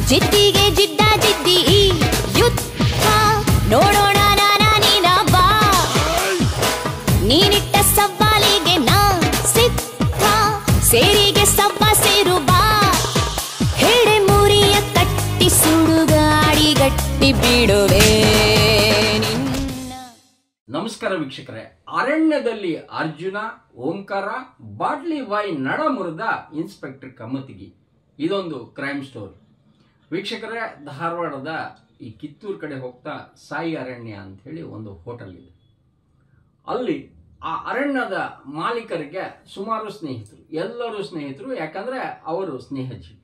ಜಿದ್ದಿಗೆ ಜಿಡ್ಡ ಜಿದ್ದಿ ಈ ಯುದ್ಧ ನೋಡೋಣ ನಾನಾ ನೀನ ಬಾ ನೀನಿಟ್ಟ ಸವಾಲಿಗೆ ನಾ ಸಿದ್ಧ ಸೇರಿಗೆ ಸವ್ವ ಸೇರು ಬಾ ಹೆಡೆ ಮುರಿಯ ಕಟ್ಟಿ ಸುಡುಗಾಡಿ ಗಟ್ಟಿ ಬಿಡುವೆ ನಿನ್ನ ನಮಸ್ಕಾರ ವೀಕ್ಷಕರೇ ಅರಣ್ಯದಲ್ಲಿ ಅರ್ಜುನ ಓಂಕಾರ ಬಾಟ್ಲಿ ಬಾಯಿ ನಡ ಮುರಿದ ಇನ್ಸ್ಪೆಕ್ಟರ್ ಕಮ್ಮತಿಗಿ ಇದೊಂದು ಕ್ರೈಮ್ ಸ್ಟೋರಿ ವೀಕ್ಷಕರೇ ಧಾರವಾಡದ ಈ ಕಿತ್ತೂರು ಕಡೆ ಹೋಗ್ತಾ ಸಾಯಿ ಅರಣ್ಯ ಅಂತ ಹೇಳಿ ಒಂದು ಹೋಟೆಲ್ ಇದೆ ಅಲ್ಲಿ ಆ ಅರಣ್ಯದ ಮಾಲೀಕರಿಗೆ ಸುಮಾರು ಸ್ನೇಹಿತರು ಎಲ್ಲರೂ ಸ್ನೇಹಿತರು ಯಾಕಂದ್ರೆ ಅವರು ಸ್ನೇಹಜೀವಿ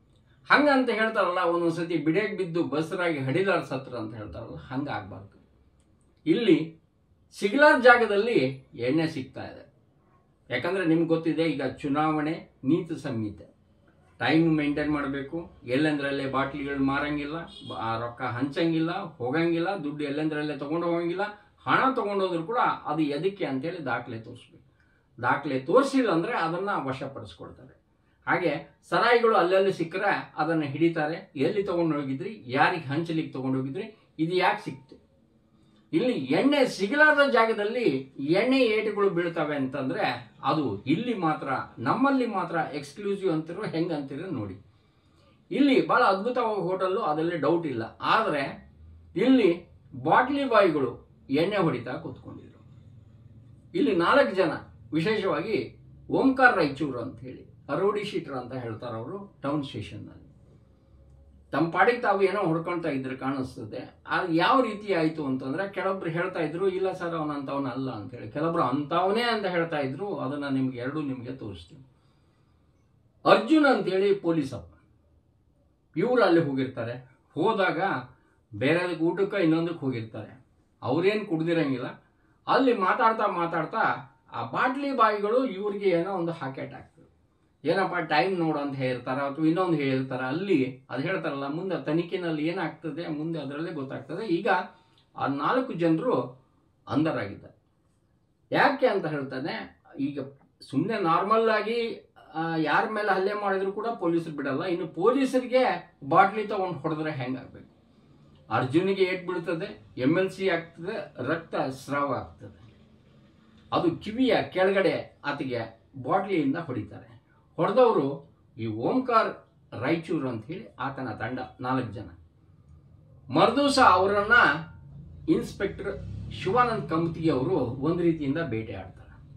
ಹಂಗಂತ ಹೇಳ್ತಾರಲ್ಲ ಒಂದೊಂದ್ಸತಿ ಬಿಡೆಗೆ ಬಿದ್ದು ಬಸರಾಗಿ ಹಡಿದಾರ್ ಸತ್ರ ಅಂತ ಹೇಳ್ತಾರಲ್ಲ ಹಂಗಾಗ್ಬಾರ್ದು ಇಲ್ಲಿ ಸಿಗ್ಲಾರ ಜಾಗದಲ್ಲಿ ಎಣ್ಣೆ ಸಿಗ್ತಾ ಇದೆ ಯಾಕಂದ್ರೆ ನಿಮ್ಗೆ ಗೊತ್ತಿದೆ ಈಗ ಚುನಾವಣೆ ನೀತಿ ಸಂಹಿತೆ ಟೈಮ್ ಮೇಂಟೈನ್ ಮಾಡಬೇಕು ಎಲ್ಲೆಂದ್ರಲ್ಲೇ ಬಾಟ್ಲಿಗಳು ಮಾರಂಗಿಲ್ಲ ಬ- ಆ ರೊಕ್ಕ ಹಂಚಂಗಿಲ್ಲ ಹೋಗಂಗಿಲ್ಲ ದುಡ್ಡು ಎಲ್ಲೆಂದ್ರಲ್ಲೇ ತಗೊಂಡು ಹೋಗಂಗಿಲ್ಲ ಹಣ ತಗೊಂಡೋದ್ರು ಕೂಡ ಅದು ಎದಕ್ಕೆ ಅಂತೇಳಿ ದಾಖಲೆ ತೋರಿಸ್ಬೇಕು ದಾಖಲೆ ತೋರಿಸಿಲ್ಲ ಅಂದ್ರೆ ಅದನ್ನ ವಶಪಡಿಸ್ಕೊಳ್ತಾರೆ ಹಾಗೆ ಸರಾಯಿಗಳು ಅಲ್ಲಲ್ಲಿ ಸಿಕ್ಕರೆ ಅದನ್ನು ಹಿಡಿತಾರೆ ಎಲ್ಲಿ ತಗೊಂಡು ಹೋಗಿದ್ರಿ ಯಾರಿಗೆ ಹಂಚಲಿಕ್ಕೆ ತಗೊಂಡು ಹೋಗಿದ್ರಿ ಇದು ಯಾಕೆ ಸಿಕ್ತು ಇಲ್ಲಿ ಎಣ್ಣೆ ಸಿಗಲಾರದ ಜಾಗದಲ್ಲಿ ಎಣ್ಣೆ ಏಟುಗಳು ಬೀಳ್ತವೆ ಅಂತಂದ್ರೆ ಅದು ಇಲ್ಲಿ ಮಾತ್ರ ನಮ್ಮಲ್ಲಿ ಮಾತ್ರ ಎಕ್ಸ್ಕ್ಲೂಸಿವ್ ಅಂತಿರೋ ಹೆಂಗ್ ಅಂತಿರೋ ನೋಡಿ ಇಲ್ಲಿ ಬಹಳ ಅದ್ಭುತವಾಗಿ ಹೋಟೆಲ್ಲು ಅದರಲ್ಲಿ ಡೌಟ್ ಇಲ್ಲ ಆದರೆ ಇಲ್ಲಿ ಬಾಟ್ಲಿ ಬಾಯಿಗಳು ಎಣ್ಣೆ ಹೊಡಿತಾ ಕೂತ್ಕೊಂಡಿದ್ರು ಇಲ್ಲಿ ನಾಲ್ಕು ಜನ ವಿಶೇಷವಾಗಿ ಓಂಕಾರ ರಾಯಚೂರು ಅಂತ ಹೇಳಿ ಅರೋಡಿ ಶೀಟರ್ ಅಂತ ಹೇಳ್ತಾರೆ ಅವರು ಟೌನ್ ಸ್ಟೇಷನ್ನಲ್ಲಿ ತಮ್ಮ ಪಾಡಿಗೆ ತಾವು ಏನೋ ಹೊಡ್ಕೊಳ್ತಾ ಇದ್ರೆ ಕಾಣಿಸ್ತದೆ ಅದು ಯಾವ ರೀತಿ ಆಯಿತು ಅಂತಂದ್ರೆ ಕೆಲವೊಬ್ರು ಹೇಳ್ತಾ ಇದ್ರು ಇಲ್ಲ ಸರ್ ಅವನ ಅಂತವನ ಅಲ್ಲ ಅಂತ ಹೇಳಿ ಕೆಲವೊಬ್ರು ಅಂತವನೇ ಅಂತ ಹೇಳ್ತಾ ಇದ್ರು ಅದನ್ನ ನಿಮ್ಗೆ ಎರಡು ನಿಮಗೆ ತೋರಿಸ್ತೀನಿ ಅರ್ಜುನ್ ಅಂತೇಳಿ ಪೊಲೀಸ್ ಅಪ್ಪ ಇವರು ಅಲ್ಲಿ ಹೋಗಿರ್ತಾರೆ ಹೋದಾಗ ಬೇರೆದಕ್ಕೆ ಊಟಕ್ಕೆ ಇನ್ನೊಂದಕ್ಕೆ ಹೋಗಿರ್ತಾರೆ ಅವ್ರೇನು ಕುಡ್ದಿರಂಗಿಲ್ಲ ಅಲ್ಲಿ ಮಾತಾಡ್ತಾ ಮಾತಾಡ್ತಾ ಆ ಬಾಟ್ಲಿ ಬಾಯಿಗಳು ಇವ್ರಿಗೆ ಏನೋ ಒಂದು ಹಾಕೆಟ್ ಆಗ್ತದೆ ಏನಪ್ಪ ಟೈಮ್ ನೋಡು ಅಂತ ಹೇಳ್ತಾರ ಅಥವಾ ಇನ್ನೊಂದು ಹೇಳ್ತಾರ ಅಲ್ಲಿ ಅದು ಹೇಳ್ತಾರಲ್ಲ ಮುಂದೆ ತನಿಖೆನಲ್ಲಿ ಏನಾಗ್ತದೆ ಮುಂದೆ ಅದರಲ್ಲೇ ಗೊತ್ತಾಗ್ತದೆ ಈಗ ಆ ನಾಲ್ಕು ಜನರು ಅಂಧರಾಗಿದ್ದಾರೆ ಯಾಕೆ ಅಂತ ಹೇಳ್ತಾನೆ ಈಗ ಸುಮ್ಮನೆ ನಾರ್ಮಲ್ ಆಗಿ ಯಾರ ಮೇಲೆ ಹಲ್ಲೆ ಮಾಡಿದ್ರು ಕೂಡ ಪೊಲೀಸರು ಬಿಡಲ್ಲ ಇನ್ನು ಪೊಲೀಸರಿಗೆ ಬಾಟ್ಲಿ ತಗೊಂಡು ಹೊಡೆದ್ರೆ ಹೆಂಗಾಗ್ಬೇಕು ಅರ್ಜುನಿಗೆ ಏಟ್ ಬೀಳ್ತದೆ ಎಮ್ ಎಲ್ ಸಿ ಆಗ್ತದೆ ರಕ್ತ ಸ್ರಾವ ಆಗ್ತದೆ ಅದು ಕಿವಿಯ ಕೆಳಗಡೆ ಆತಗೆ ಬಾಟ್ಲಿಯಿಂದ ಹೊಡಿತಾರೆ ಹೊಡೆದವರು ಈ ಓಂಕಾರ್ ರಾಯಚೂರು ಅಂತ ಹೇಳಿ ಆತನ ತಂಡ ನಾಲ್ಕು ಜನ ಮರ್ದೂಸ ಅವರನ್ನ ಇನ್ಸ್ಪೆಕ್ಟರ್ ಶಿವಾನಂದ್ ಕಮತಿಗೆ ಅವರು ಒಂದು ರೀತಿಯಿಂದ ಬೇಟೆ ಆಡ್ತಾರೆ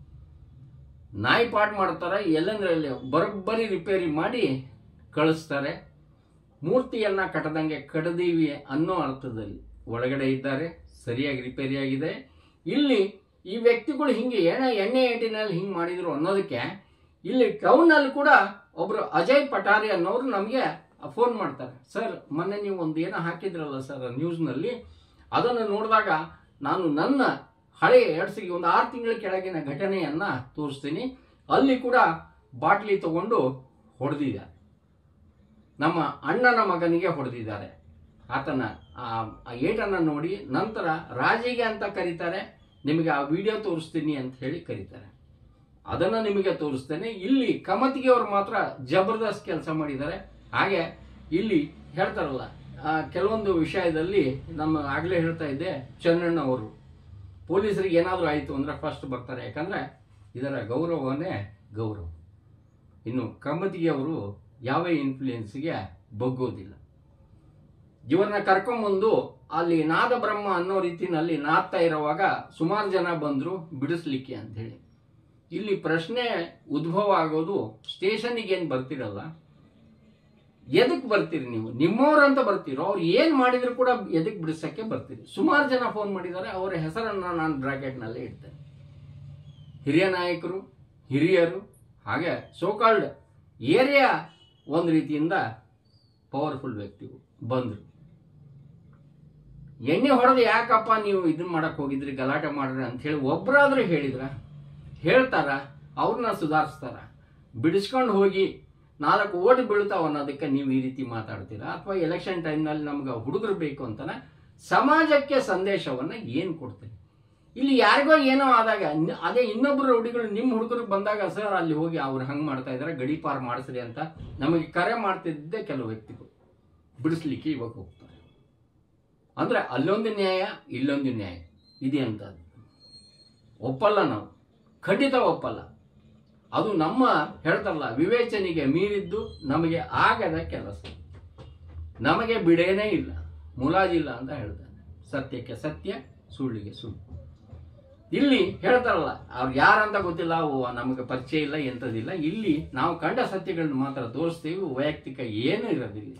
ನಾಯಿ ಪಾಟ್ ಮಾಡ್ತಾರೆ ಎಲ್ಲಂದ್ರಲ್ಲಿ ಬರೋಬ್ಬರಿ ರಿಪೇರಿ ಮಾಡಿ ಕಳಿಸ್ತಾರೆ ಮೂರ್ತಿಯನ್ನ ಕಟ್ಟದಂಗೆ ಕಟ್ಟದೀವಿ ಅನ್ನೋ ಅರ್ಥದಲ್ಲಿ ಒಳಗಡೆ ಇದ್ದಾರೆ ಸರಿಯಾಗಿ ರಿಪೇರಿ ಆಗಿದೆ ಇಲ್ಲಿ ಈ ವ್ಯಕ್ತಿಗಳು ಹಿಂಗೆ ಎಣ್ಣೆ ಎಣ್ಣೆ ಏಟಿನಲ್ಲಿ ಹಿಂಗೆ ಮಾಡಿದ್ರು ಅನ್ನೋದಕ್ಕೆ ಇಲ್ಲಿ ಟೌನಲ್ಲಿ ಕೂಡ ಒಬ್ರು ಅಜಯ್ ಪಟಾರಿ ಅನ್ನೋರು ನಮಗೆ ಫೋನ್ ಮಾಡ್ತಾರೆ ಸರ್ ಮೊನ್ನೆ ನೀವು ಒಂದು ಏನೋ ಹಾಕಿದ್ರಲ್ಲ ಸರ್ ನ್ಯೂಸ್ನಲ್ಲಿ ಅದನ್ನು ನೋಡಿದಾಗ ನಾನು ನನ್ನ ಹಳೆ ಎಡ್ಸಿಗೆ ಒಂದು ಆರು ತಿಂಗಳ ಕೆಳಗಿನ ಘಟನೆಯನ್ನ ತೋರಿಸ್ತೀನಿ ಅಲ್ಲಿ ಕೂಡ ಬಾಟ್ಲಿ ತಗೊಂಡು ಹೊಡೆದಿದ್ದಾರೆ ನಮ್ಮ ಅಣ್ಣನ ಮಗನಿಗೆ ಹೊಡೆದಿದ್ದಾರೆ ಆತನ ಆ ಆ ಏಟನ್ನು ನೋಡಿ ನಂತರ ರಾಜಿಗೆ ಅಂತ ಕರೀತಾರೆ ನಿಮಗೆ ಆ ವಿಡಿಯೋ ತೋರಿಸ್ತೀನಿ ಅಂತ ಹೇಳಿ ಕರೀತಾರೆ ಅದನ್ನು ನಿಮಗೆ ತೋರಿಸ್ತೇನೆ ಇಲ್ಲಿ ಕಮತಿಗೆ ಅವರು ಮಾತ್ರ ಜಬರ್ದಸ್ತ್ ಕೆಲಸ ಮಾಡಿದ್ದಾರೆ ಹಾಗೆ ಇಲ್ಲಿ ಹೇಳ್ತಾರಲ್ಲ ಆ, ಕೆಲವೊಂದು ವಿಷಯದಲ್ಲಿ ನಮ್ಮ ಆಗಲೇ ಹೇಳ್ತಾ ಇದ್ದೆ ಚನ್ನಣ್ಣ ಅವರು ಪೊಲೀಸರಿಗೆ ಏನಾದರೂ ಆಯಿತು ಅಂದ್ರೆ ಫಸ್ಟ್ ಬರ್ತಾರೆ ಯಾಕಂದ್ರೆ ಇದರ ಗೌರವನೇ ಗೌರವ ಇನ್ನು ಕಮ್ಮತಿಗೆ ಅವರು ಯಾವ ಇನ್ಫ್ಲೂಯೆನ್ಸ್ಗೆ ಬಗ್ಗೋದಿಲ್ಲ ಇವ್ರನ್ನ ಕರ್ಕೊಂಬಂದು ಅಲ್ಲಿ ನಾದ ಬ್ರಹ್ಮ ಅನ್ನೋ ರೀತಿನಲ್ಲಿ ನಾದ್ತಾ ಇರುವಾಗ ಸುಮಾರು ಜನ ಬಂದರು ಬಿಡಿಸ್ಲಿಕ್ಕೆ ಅಂತ ಹೇಳಿ ಇಲ್ಲಿ ಪ್ರಶ್ನೆ ಉದ್ಭವ ಆಗೋದು ಸ್ಟೇಷನ್ನಿಗೆ ಏನು ಬರ್ತಿರಲ್ಲ ಎದಕ್ಕೆ ಬರ್ತೀರಿ ನೀವು ನಿಮ್ಮವ್ರಂತ ಬರ್ತೀರೋ ಅವ್ರು ಏನು ಮಾಡಿದ್ರು ಕೂಡ ಎದಕ್ಕೆ ಬಿಡಿಸಕ್ಕೆ ಬರ್ತೀರಿ ಸುಮಾರು ಜನ ಫೋನ್ ಮಾಡಿದ್ದಾರೆ ಅವರ ಹೆಸರನ್ನು ನಾನು ಬ್ರಾಕೆಟ್ನಲ್ಲೇ ಇಡ್ತೇನೆ ಹಿರಿಯ ನಾಯಕರು ಹಿರಿಯರು ಹಾಗೆ ಸೋಕಾಲ್ಡ್ ಏರಿಯಾ ಒಂದು ರೀತಿಯಿಂದ ಪವರ್ಫುಲ್ ವ್ಯಕ್ತಿಗಳು ಬಂದರು ಎಣ್ಣೆ ಹೊಡೆದು ಯಾಕಪ್ಪ ನೀವು ಇದನ್ನ ಮಾಡಕ್ ಹೋಗಿದ್ರಿ ಗಲಾಟೆ ಮಾಡ್ರಿ ಅಂತ ಹೇಳಿ ಒಬ್ಬರಾದ್ರೂ ಹೇಳಿದ್ರ ಹೇಳ್ತಾರ ಅವ್ರನ್ನ ಸುಧಾರಿಸ್ತಾರ ಬಿಡಿಸ್ಕೊಂಡು ಹೋಗಿ ನಾಲ್ಕು ಓಟ್ ಬೀಳ್ತಾವ ಅನ್ನೋದಕ್ಕೆ ನೀವು ಈ ರೀತಿ ಮಾತಾಡ್ತೀರಾ ಅಥವಾ ಎಲೆಕ್ಷನ್ ಟೈಮ್ನಲ್ಲಿ ನಮ್ಗೆ ಹುಡುಗರು ಬೇಕು ಅಂತಾನೆ ಸಮಾಜಕ್ಕೆ ಸಂದೇಶವನ್ನ ಏನು ಕೊಡ್ತೀರಿ ಇಲ್ಲಿ ಯಾರಿಗೋ ಏನೋ ಆದಾಗ ನ- ಅದೇ ಇನ್ನೊಬ್ಬರು ರೌಡಿಗಳು ನಿಮ್ಮ ಹುಡುಗರು ಬಂದಾಗ ಸರ್ ಅಲ್ಲಿ ಹೋಗಿ ಅವ್ರು ಹಂಗೆ ಮಾಡ್ತಾ ಇದ್ದಾರೆ ಗಡಿ ಪಾರ್ ಮಾಡಿಸ್ರಿ ಅಂತ ನಮಗೆ ಕರೆ ಮಾಡ್ತಿದ್ದೆ ಕೆಲವು ವ್ಯಕ್ತಿಗಳು ಬಿಡಿಸ್ಲಿಕ್ಕೆ ಇವಾಗ ಹೋಗ್ತಾರೆ ಅಂದರೆ ಅಲ್ಲೊಂದು ನ್ಯಾಯ ಇಲ್ಲೊಂದು ನ್ಯಾಯ ಇದೆ ಅಂತ ಒಪ್ಪಲ್ಲ ನಾವು ಖಂಡಿತ ಒಪ್ಪಲ್ಲ ಅದು ನಮ್ಮ ಹೇಳ್ತಾರಲ್ಲ ವಿವೇಚನೆಗೆ ಮೀರಿದ್ದು ನಮಗೆ ಆಗದ ಕೆಲಸ ನಮಗೆ ಬಿಡೇನೇ ಇಲ್ಲ ಮುಲಾಜಿಲ್ಲ ಅಂತ ಹೇಳ್ತಾನೆ ಸತ್ಯಕ್ಕೆ ಸತ್ಯ ಸುಳ್ಳಿಗೆ ಸುಳ್ಳು ಇಲ್ಲಿ ಹೇಳ್ತಾರಲ್ಲ ಅವ್ರು ಯಾರಂತ ಗೊತ್ತಿಲ್ಲ ಅವು ನಮಗೆ ಪರಿಚಯ ಇಲ್ಲ ಎಂಥದಿಲ್ಲ ಇಲ್ಲಿ ನಾವು ಕಂಡ ಸತ್ಯಗಳನ್ನ ಮಾತ್ರ ತೋರಿಸ್ತೀವಿ ವೈಯಕ್ತಿಕ ಏನೂ ಇರೋದಿಲ್ಲ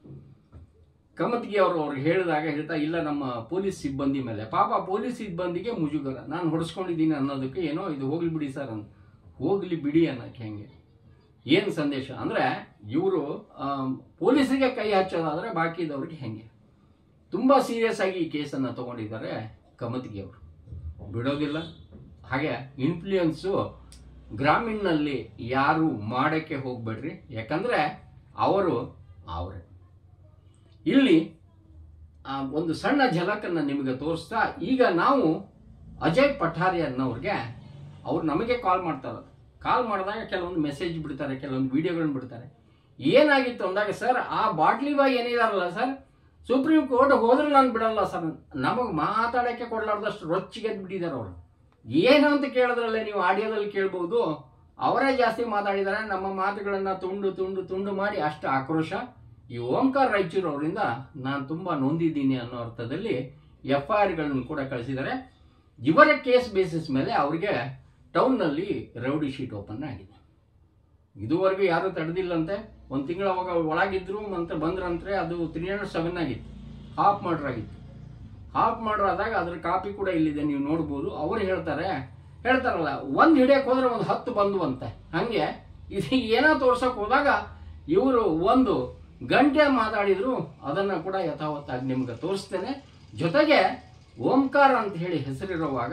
ಕಮತ್ಗಿ ಅವರು ಅವ್ರಿಗೆ ಹೇಳಿದಾಗ ಹೇಳ್ತಾ ಇಲ್ಲ ನಮ್ಮ ಪೊಲೀಸ್ ಸಿಬ್ಬಂದಿ ಮೇಲೆ ಪಾಪ ಪೊಲೀಸ್ ಸಿಬ್ಬಂದಿಗೆ ಮುಜುಗರ ನಾನು ಹೊಡೆಸ್ಕೊಂಡಿದ್ದೀನಿ ಅನ್ನೋದಕ್ಕೆ ಏನೋ ಇದು ಹೋಗ್ಲಿ ಬಿಡಿ ಸರ್ ಅಂತ ಹೋಗ್ಲಿ ಬಿಡಿ ಅನ್ನಕ್ಕೆ ಹೆಂಗೆ ಏನು ಸಂದೇಶ ಅಂದರೆ ಇವರು ಪೊಲೀಸರಿಗೆ ಕೈ ಹಚ್ಚೋದಾದರೆ ಬಾಕಿದವ್ರಿಗೆ ಹೆಂಗೆ ತುಂಬ ಸೀರಿಯಸ್ ಆಗಿ ಈ ಕೇಸನ್ನು ತಗೊಂಡಿದ್ದಾರೆ ಕಮತ್ಗಿ ಅವರು ಬಿಡೋದಿಲ್ಲ ಹಾಗೆ ಇನ್ಫ್ಲೂಯೆನ್ಸು ಗ್ರಾಮೀಣನಲ್ಲಿ ಯಾರು ಮಾಡೋಕ್ಕೆ ಹೋಗ್ಬೇಡ್ರಿ ಯಾಕಂದರೆ ಅವರು ಅವರೇ ಇಲ್ಲಿ ಆ, ಒಂದು ಸಣ್ಣ ಝಲಕನ್ನು ನಿಮಗೆ ತೋರಿಸ್ತಾ ಈಗ ನಾವು ಅಜಯ್ ಪಠಾರಿ ಅನ್ನೋರಿಗೆ ಅವ್ರು ನಮಗೆ ಕಾಲ್ ಮಾಡ್ತಾರೆ ಕಾಲ್ ಮಾಡಿದಾಗ ಕೆಲವೊಂದು ಮೆಸೇಜ್ ಬಿಡ್ತಾರೆ ಕೆಲವೊಂದು ವಿಡಿಯೋಗಳನ್ನ ಬಿಡ್ತಾರೆ ಏನಾಗಿತ್ತು ಅಂದಾಗ ಸರ್ ಆ ಬಾಟ್ಲಿ ಬಾಯ್ ಏನಿದಾರಲ್ಲ ಸರ್ ಸುಪ್ರೀಂ ಕೋರ್ಟ್ ಹೋದ್ರೆ ನಾನು ಬಿಡಲ್ಲ ಸರ್ ನಮಗೆ ಮಾತಾಡೋಕ್ಕೆ ಕೊಡಲಾರ್ದಷ್ಟು ರೊಚ್ಚಿಗೆದ್ದು ಬಿಟ್ಟಿದ್ದಾರೆ ಅವರು ಏನು ಅಂತ ಕೇಳಿದ್ರಲ್ಲೇ ನೀವು ಆಡಿಯೋದಲ್ಲಿ ಕೇಳ್ಬೋದು ಅವರೇ ಜಾಸ್ತಿ ಮಾತಾಡಿದ್ದಾರೆ ನಮ್ಮ ಮಾತುಗಳನ್ನು ತುಂಡು ತುಂಡು ತುಂಡು ಮಾಡಿ ಅಷ್ಟು ಆಕ್ರೋಶ ಈ ಓಂಕಾರ್ ರಾಯಚೂರು ಅವರಿಂದ ನಾನು ತುಂಬ ನೊಂದಿದ್ದೀನಿ ಅನ್ನೋ ಅರ್ಥದಲ್ಲಿ ಎಫ್ ಐ ಆರ್ಗಳನ್ನು ಕೂಡ ಕಳಿಸಿದ್ದಾರೆ ಇವರ ಕೇಸ್ ಬೇಸಿಸ್ ಮೇಲೆ ಅವರಿಗೆ ಟೌನ್ನಲ್ಲಿ ರೌಡಿ ಶೀಟ್ ಓಪನ್ ಆಗಿದೆ ಇದುವರೆಗೂ ಯಾರೂ ತಡೆದಿಲ್ಲಂತೆ ಒಂದು ತಿಂಗಳು ಅವಾಗ ಒಳಗಿದ್ರು ಮತ್ತೆ ಬಂದ್ರಂದ್ರೆ ಅದು ತ್ರೀ ಹಂಡ್ರೆಡ್ ಸೆವೆನ್ ಆಗಿತ್ತು ಹಾಫ್ ಮರ್ಡರ್ ಆಗಿತ್ತು ಹಾಫ್ ಮರ್ಡರ್ ಆದಾಗ ಅದ್ರ ಕಾಪಿ ಕೂಡ ಇಲ್ಲಿದೆ ನೀವು ನೋಡ್ಬೋದು ಅವ್ರು ಹೇಳ್ತಾರೆ ಹೇಳ್ತಾರಲ್ಲ ಒಂದು ಹಿಡಿಯಕ್ಕೆ ಹೋದ್ರೆ ಒಂದು ಹತ್ತು ಬಂದು ಅಂತೆ ಹಂಗೆ ಇದು ಏನೋ ತೋರ್ಸಕ್ ಹೋದಾಗ ಇವರು ಒಂದು ಗಂಟೆ ಮಾತಾಡಿದ್ರು ಅದನ್ನು ಕೂಡ ಯಥಾವತ್ತಾಗಿ ನಿಮ್ಗೆ ತೋರಿಸ್ತೇನೆ ಜೊತೆಗೆ ಓಂಕಾರ ಅಂತ ಹೇಳಿ ಹೆಸರಿರುವಾಗ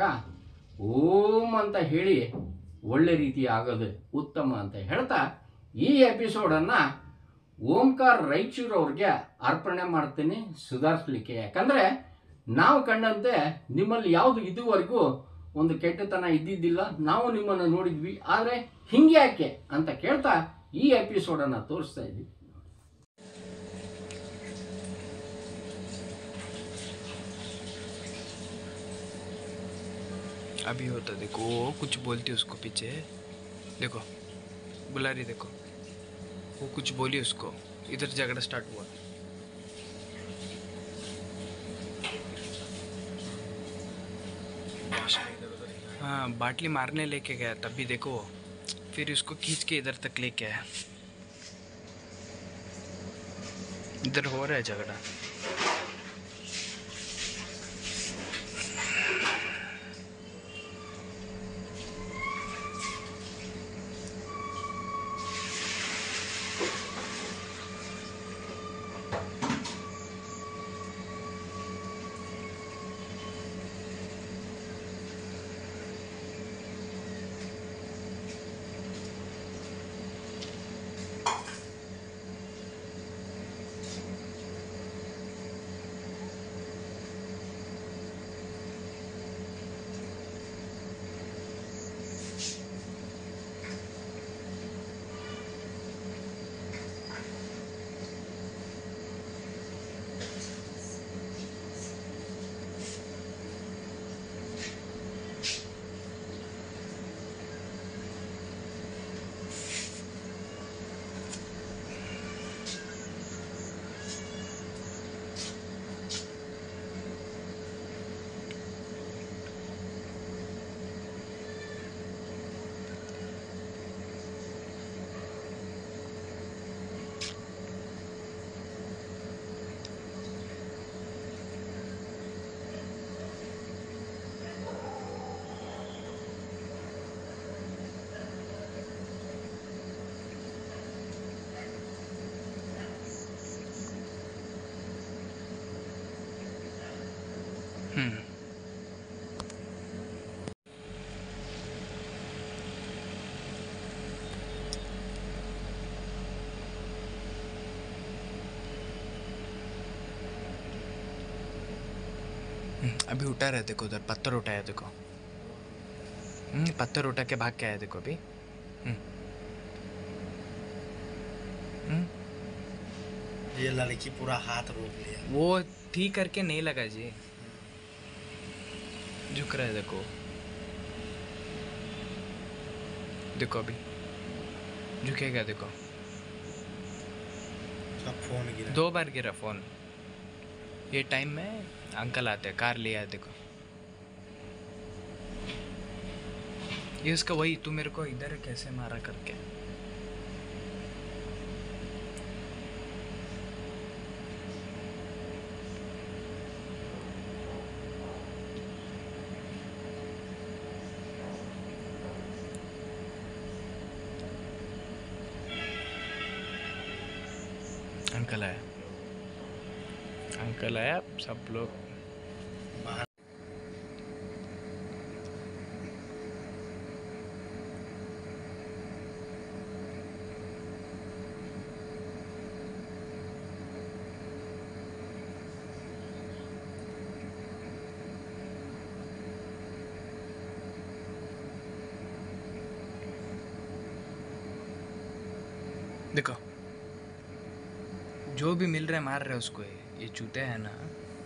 ಓಂ ಅಂತ ಹೇಳಿ ಒಳ್ಳೆ ರೀತಿ ಆಗೋದು ಉತ್ತಮ ಅಂತ ಹೇಳ್ತಾ ಈ ಎಪಿಸೋಡನ್ನು ಓಂಕಾರ್ ರಾಯಚೂರು ಅವ್ರಿಗೆ ಅರ್ಪಣೆ ಮಾಡ್ತೀನಿ ಸುಧಾರಿಸ್ಲಿಕ್ಕೆ ಯಾಕಂದರೆ ನಾವು ಕಂಡಂತೆ ನಿಮ್ಮಲ್ಲಿ ಯಾವುದು ಇದುವರೆಗೂ ಒಂದು ಕೆಟ್ಟತನ ಇದ್ದಿದ್ದಿಲ್ಲ ನಾವು ನಿಮ್ಮನ್ನು ನೋಡಿದ್ವಿ ಆದರೆ ಹಿಂಗೆ ಯಾಕೆ ಅಂತ ಕೇಳ್ತಾ ಈ ಎಪಿಸೋಡನ್ನು ತೋರಿಸ್ತಾ ಇದ್ವಿ अभी होता देखो वो कुछ बोलती उसको पीछे देखो बुला रही देखो वो कुछ बोली उसको इधर झगड़ा स्टार्ट हुआ हाँ बाटली मारने लेके गया तभी देखो वो फिर उसको खींच के इधर तक लेके आया इधर हो रहा है झगड़ा हम्म हम्म, अभी उठा रहे देखो उधर पत्थर उठाया देखो हम्म, पत्थर उठा के भाग के आया देखो अभी हम्म। हम्म। ये लड़की पूरा हाथ रोक लिया वो ठीक करके नहीं लगा जी झुक रहा है देखो देखो अभी झुकेगा देखो उसका फोन गिरा दो बार गिरा फोन ये टाइम में अंकल आते हैं कार ले आए देखो ये उसका वही तू मेरे को इधर कैसे मारा करके अंकल आया अंकल आया सब लोग बाहर देखो जो भी मिल रहा है मार रहे हैं उसको ये ये चूते हैं ना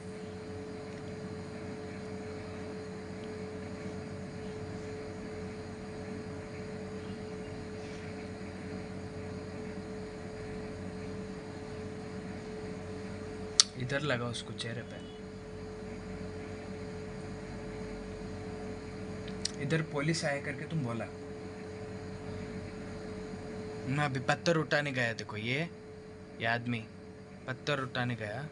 इधर लगा उसको चेहरे पे इधर पुलिस आया करके तुम बोला मैं अभी पत्थर उठाने गया देखो ये ये आदमी पत्थर उठाने गया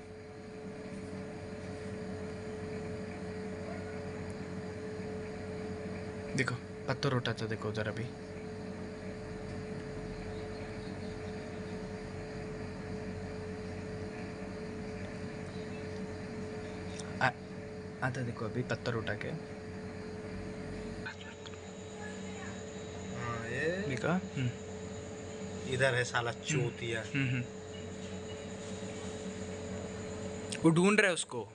देखो पत्थर उठाता देखो उधर अभी आ, आता देखो अभी पत्थर उठा के हाँ ये देखा हम्म इधर है साला चूतिया हम्म, हम्म। वो ढूंढ रहा है उसको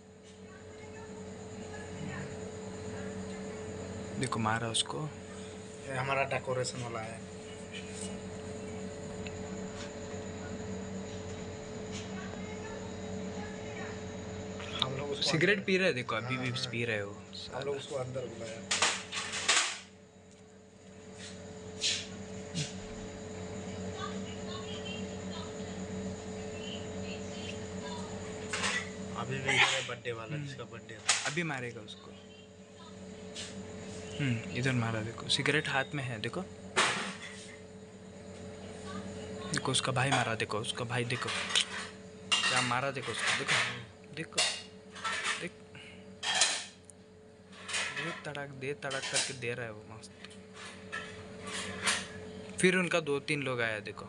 देखो मारा उसको ये हमारा डेकोरेशन वाला है हम लोग उसको सिगरेट पी रहे हैं देखो अभी भी हाँ, हाँ। पी रहे हो हम लोग उसको अंदर बुलाया अभी भी है बर्थडे वाला जिसका बर्थडे था अभी मारेगा उसको हम्म इधर मारा देखो सिगरेट हाथ में है देखो देखो उसका भाई मारा देखो उसका भाई देखो क्या मारा देखो उसको देखो देखो देख दे तड़क दे तड़क करके दे रहा है वो मस्त फिर उनका दो तीन लोग आया देखो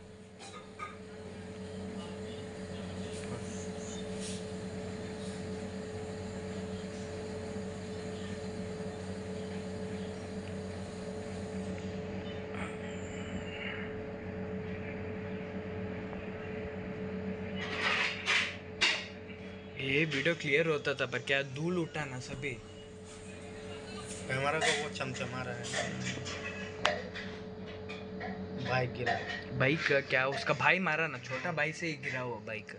ये वीडियो क्लियर होता था पर क्या धूल उठा ना सभी कैमरा को वो चमचमा रहा है बाइक गिरा बाइक क्या उसका भाई मारा ना छोटा भाई से ही गिरा हुआ बाइक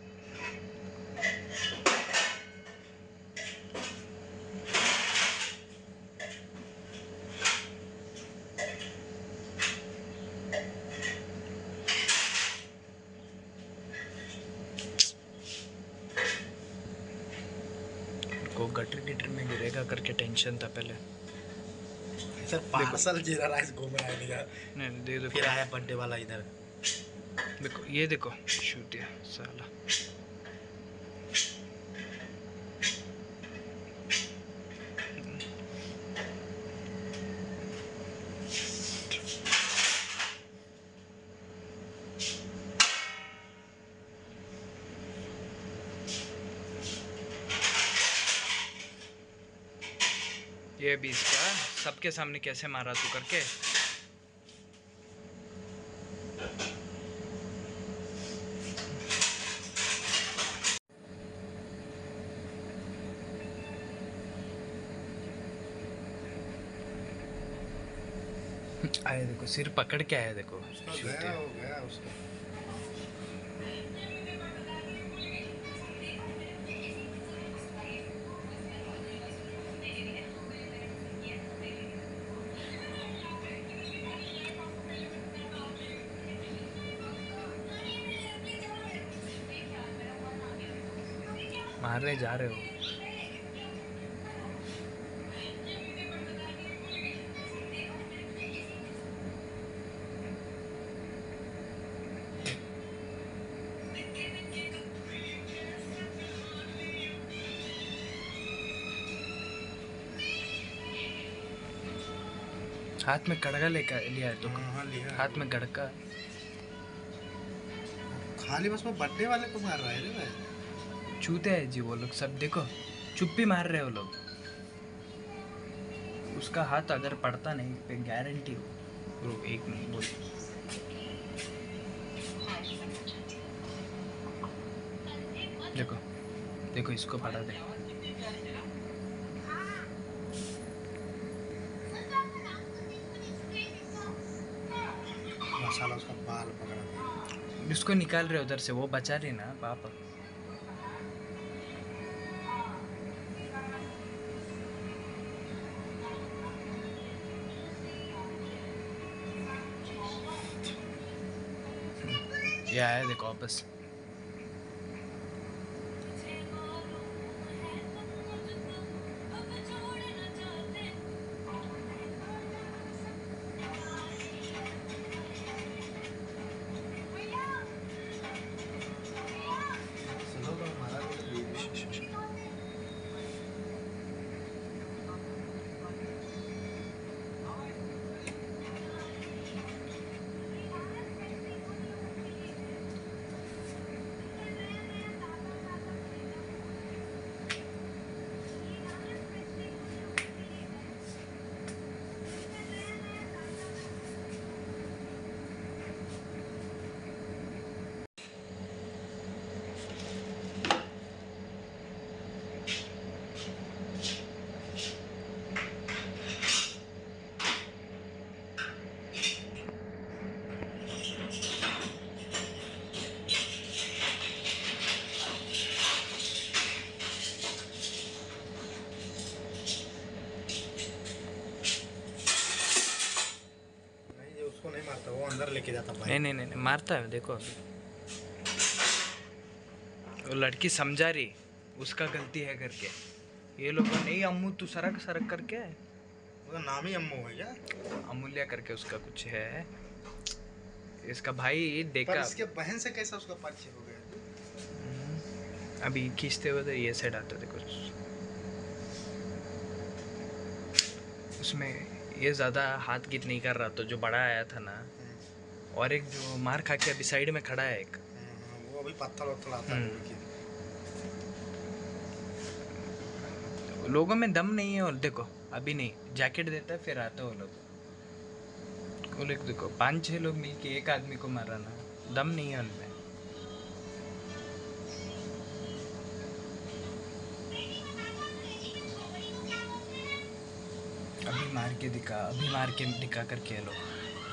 को गटर गिटर में गिरेगा करके टेंशन था पहले सर पार्सल जीरा राइस घूम रहा है इधर नहीं दे दो फिर आया बर्थडे वाला इधर देखो ये देखो शूट दिया साला ये भी इसका सबके सामने कैसे मारा तू करके आया देखो सिर पकड़ के आया देखो उसका शूट गया दिया। हो गया उसका मार रहे जा रहे हो हाथ में कड़गा लेकर लिया है तो हाँ, हाँ, लिया है। हाथ में गड़का खाली बस वो बर्थडे वाले को मार रहा है रे भाई चूते हैं जी वो लोग सब देखो चुप्पी मार रहे हो लोग उसका हाथ अगर पड़ता नहीं पे गारंटी हो रुक एक मिनट बोल देखो देखो इसको पड़ा दे मसाला उसका बाल पकड़ा था इसको निकाल रहे उधर से वो बचा रही ना पापा ये आया देखो वापस चलो तो हमारा भी तो नहीं ये उसको नहीं मारता वो अंदर लेके जाता भाई नहीं नहीं नहीं नहीं, मारता है देखो अभी वो लड़की समझा रही उसका गलती है करके ये लोग नहीं अम्मू तू सरक सरक करके उसका नाम ही अम्मू है क्या अमूल्य करके उसका कुछ है इसका भाई पर देखा इसके बहन से कैसा उसका परिचय हो गया अभी खींचते हुए तो ये साइड आता था कुछ उसमें ये ज़्यादा हाथ गीत नहीं कर रहा तो जो बड़ा आया था ना और एक जो मार खा के अभी साइड में खड़ा है एक हाँ, वो अभी पत्थर वत्थर आता है हम्म। लेके। लोगों में दम नहीं है और देखो अभी नहीं जैकेट देता है फिर आता है वो लोग वो लोग देखो पांच छह लोग मिलके एक आदमी को मारा ना दम नहीं है उनमें अभी मार के दिखा अभी मार के दिखा करके ये लोग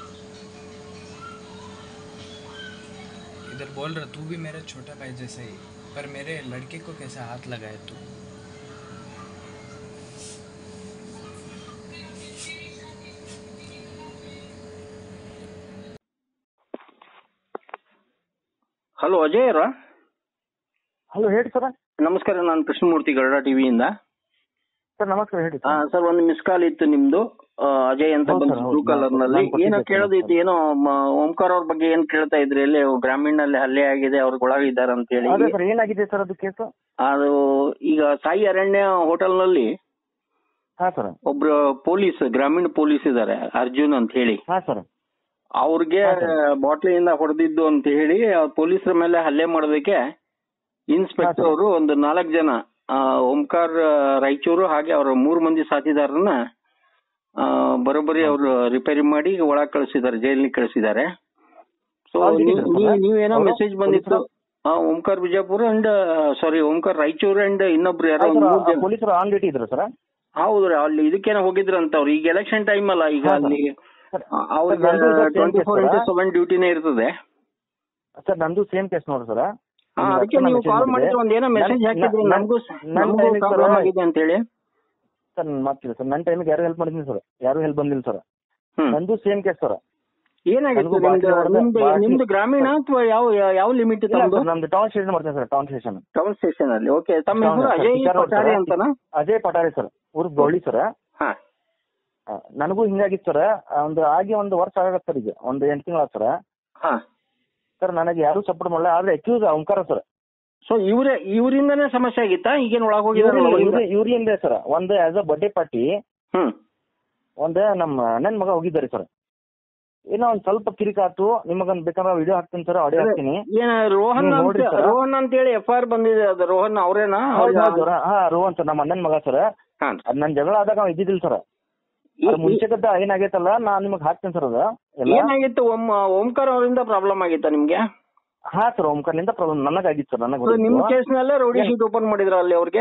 इधर बोल रहा तू भी मेरा छोटा भाई जैसा ही पर मेरे लड़के को कैसे हाथ लगाए तू ಹಲೋ ಅಜಯ್ ಅವರಾ ಹಲೋ ಹೇಳಿ ಸರ್ ನಮಸ್ಕಾರ ನಾನು ಕೃಷ್ಣಮೂರ್ತಿ ಗರುಡ ಟಿವಿಯಿಂದ ಸರ್ ನಮಸ್ಕಾರ ಹೇಳಿ ಆ, ಸರ್ ಸರ್ ಒಂದು ಮಿಸ್ ಕಾಲ್ ಇತ್ತು ನಿಮ್ದು ಆ, ಅಜಯ್ ಅಂತ ಹೌದು ಬಂದು ಸರ್, ಬ್ಲೂ ಹೌದು. ಕಲರ್ ನಲ್ಲಿ ನಾನು ಕೊಟ್ಟಿದ್ದೆ ಏನೋ ಸರ್, ಕೇಳೋದಿತ್ತು ಹೌದು. ಏನೋ ಮ- ಓಂಕಾರ ಅವ್ರ ಬಗ್ಗೆ ಏನ್ ಕೇಳ್ತಾ ಇದ್ರಿ ಎಲ್ಲಿ ಗ್ರಾಮೀಣಲ್ಲಿ ಹಲ್ಲೆ ಆಗಿದೆ ಅವ್ರಿಗೆ ಒಳಗಿದ್ದಾರೆ ಅಂತ ಹೇಳಿ ಅದೇ ಸರ್ ಏನಾಗಿದೆ ಸರ್ ಅದು ಕೇಸು ಅದು ಈಗ ಸಾಯಿ ಅರಣ್ಯ ಹೋಟೆಲ್ ನಲ್ಲಿ ಹಾ ಸರ್ ಒಬ್ರು ಪೊಲೀಸ್ ಗ್ರಾಮೀಣ ಪೊಲೀಸ್ ಇದಾರೆ ಅರ್ಜುನ್ ಅಂತ ಹೇಳಿ ಹಾ ಸರ್ ಅವ್ರಿಗೆ ಹಾ, ಸರ್. ಬಾಟ್ಲಿಯಿಂದ ಹೊಡೆದಿದ್ದು ಅಂತ ಹೇಳಿ ಪೊಲೀಸರ ಮೇಲೆ ಹಲ್ಲೆ ಮಾಡೋದಕ್ಕೆ ಇನ್ಸ್ಪೆಕ್ಟರ್ ಹಾ, ಸರ್. ಅವರು ಒಂದು ನಾಲ್ಕು ಜನ ಆ, ಓಂಕಾರ್ ಆ, ರಾಯಚೂರು ಹಾಗೆ ಅವರ ಮೂರು ಮಂದಿ ಸಾಥಿದಾರರನ್ನ ಆ, ಬರೋಬ್ಬರಿ ಅವರು ರಿಪೇರಿ ಮಾಡಿ ಒಳಗ್ ಕಳಿಸಿದ್ದಾರೆ ಜೈಲಿಗೆ ಕಳಿಸಿದ್ದಾರೆ ಸೊ ಅವ್ರು ಇಟ್ಟಿದ್ರು ಸರ್? ನೀವೇನೋ ಅವರು? ಮೆಸೇಜ್ ಬಂದಿತ್ತು ಆ, Omkar Bijapur and sorry Omkar Raichur and ಇನ್ನೊಬ್ರು ಯಾರೋ ಒಂದ್ ಮೂರ್ ಜನ ಪೊಲೀಸರು ಆನ್ ಡ್ಯೂಟಿ ಇದ್ರು ಸರ್ ಹೌದು ರೀ ಅಲ್ಲಿ ಇದಕ್ಕೇನೋ ಹೋಗಿದ್ರಂತ ಅವ್ರು ಈಗ ಎಲೆಕ್ಷನ್ ಟೈಮ್ ಅಲ್ಲ ಈಗ ಹಾ, ಸರ್. ಅಲ್ಲಿ ಸರ್, ಅವ್ರಿಗೆ ಸರ್, ನಂದು ಇದು same twenty four case into sir. Seven ಡ್ಯೂಟಿನೇ ಇರ್ತದೆ ಸರ್ ನಂದು ಸೇಮ್ ಕೇಸ್ ನೋಡ್ರಿ ಸರ್ ಹಾ, ಅದಕ್ಕೆ ನೀವು ಕಾಲ್ ಮಾಡಿದ್ರೆ ಒಂದೇನೋ ಮೆಸೇಜ್ ಹಾಕಿದ್ರಿ ನಮಗೂ ನಮಗೂ ಪ್ರಾಬ್ಲಮ್ ಆಗಿದೆ ಅಂತ ಹೇಳಿ ಸರ್ ಮಾಡ್ತೀವಿ ಸರ್ ನನ್ನ ಟೈಮಿಗೆ ಯಾರು ಹೆಲ್ಪ್ ಮಾಡಿದ್ದೀನಿ ಸರ್ ಯಾರು ಹೆಲ್ಪ್ ಬಂದಿಲ್ಲ ಸರ್ ಹ್ಮ್ ನಂದು ಸೇಮ್ ಕೇಸ್ ಸರ್ ಏನಾಗಿತ್ತು ನನಗೂ ಬಾಟ್ಲಿ ನಿಮ್ದು ಹೊಡ್ದು ನಿಮ್ದು ಬಾಟ್ಲಿ- ನಿಮ್ದು ಗ್ರಾಮೀಣ ಅಥವಾ ಯಾವ ಯಾವ ಲಿಮಿಟ್ ಇಲ್ಲ ತಮ್ಮದು ಸರ್ ನಮ್ದು ಟೌನ್ ಸ್ಟೇಷನ್ ಬರ್ತೇನೆ sir town station town station ಅಲ್ಲಿ ಓಕೆ ತಮ್ಮ ಹೌದು ಹೆಸರು ಸರ್, ಅಜಯ್ ಶಿಕಾರ್ ಅವ್ರು ಪಟಾರಿ ಸರ್. ಅಂತನಾ ಅಜಯ್ ಪಟಾರಿ ಸರ್ ಊರ್ ಗೌಳಿ ಸರ್ ಹಾ ಆ, ನನಗೂ ಹಿಂಗಾಗಿತ್ತು ಸರ್ ಒಂದು ಆಗಿ ಒಂದು ವರ್ಷ ಆಗತ್ತೆ ಸರ್ ಈಗ ಒಂದು ಎಂಟು ತಿಂಗಳ ಸರ್ ಹಾ ಸರ್ ನನಗೆ ಯಾರು ಸಪೋರ್ಟ್ ಮಾಡಲ್ಲ ಆದ್ರೆ ಅಕ್ಯೂಸ್ ಓಂಕಾರ ಸರ್ ಸೊ ಇವ್ರೇ ಇವರಿಂದನೇ ಸಮಸ್ಯೆ ಆಗಿತ್ತಾ ಈಗೇನು ಒಳಗೆ ಹೋಗಿದಾರಲ್ಲ ಅವರಿಂದ? ಇವ್ರಿಂದ ಸರ್ ಒಂದು ಆಸ್ ಅ ಬರ್ಡೇ ಪಾರ್ಟಿ ಹ್ಮ್ ಒಂದ್ ನಮ್ಮ ಅಣ್ಣನ ಮಗ ಹೋಗಿದ್ದಾರೆ ಸರ್ ಏನೋ ಒಂದ್ ಸ್ವಲ್ಪ ಕಿರಿಕಾತು ನಿಮಗೊಂದ್ ಬೇಕಾದ್ರೆ ವಿಡಿಯೋ ಹಾಕ್ತೀನಿ ಸರ್ ಆಡಿಯೋ ಹಾಕ್ತೀನಿ ಏನ ರೋಹನ್ ನೀವು ಅಂತ ನೋಡ್ರಿ ಸರ್. ರೋಹನ್ ಅಂತ ಹೇಳಿ ಎಫ್ ಐ ಆರ್ ಬಂದಿದೆ ಅದು ರೋಹನ್ ಅವರೇನಾ ಹೌದು ಹೌದು ಸರ್. ಹಾ ರೋಹನ್ ಸರ್ ನಮ್ಮ ಅಣ್ಣನ ಮಗ ಸರ್ ಹಾ ಅದ್ ನನ್ ಜಗಳ ಆದಾಗ ಅವ ಇದ್ದಿದ್ದಿಲ್ಲ ಸರ್ ಅದ್ ಮುಂಚೆಕದ್ದ ಏನಾಗೈತಲ್ಲ ನಾನ್ ನಿಮಗ್ ಹಾಕ್ತೀನಿ ಸರ್ ಅದ ಎಲ್ಲ ಏನಾಗಿತ್ತು ಓಂ ಓಂಕಾರ ಅವರಿಂದ ಪ್ರಾಬ್ಲಮ್ ಆಗಿತ್ತಾ ನಿಮ್ಗೆ ಹಾ ಸರ್ ಓಂಕಾರ್ಲಿಂದ ಪ್ರಾಬ್ಲಮ್ ನನಗಾಗಿತ್ತು ಸರ್ ನನಗೆ So, ನಿಮ್ ಕೇಸ್ ನಲ್ಲೇ ರೌಡಿ ಶೀಟ್ ಓಪನ್ ಮಾಡಿದ್ರ ಅಲ್ಲಿ ಅವ್ರಿಗೆ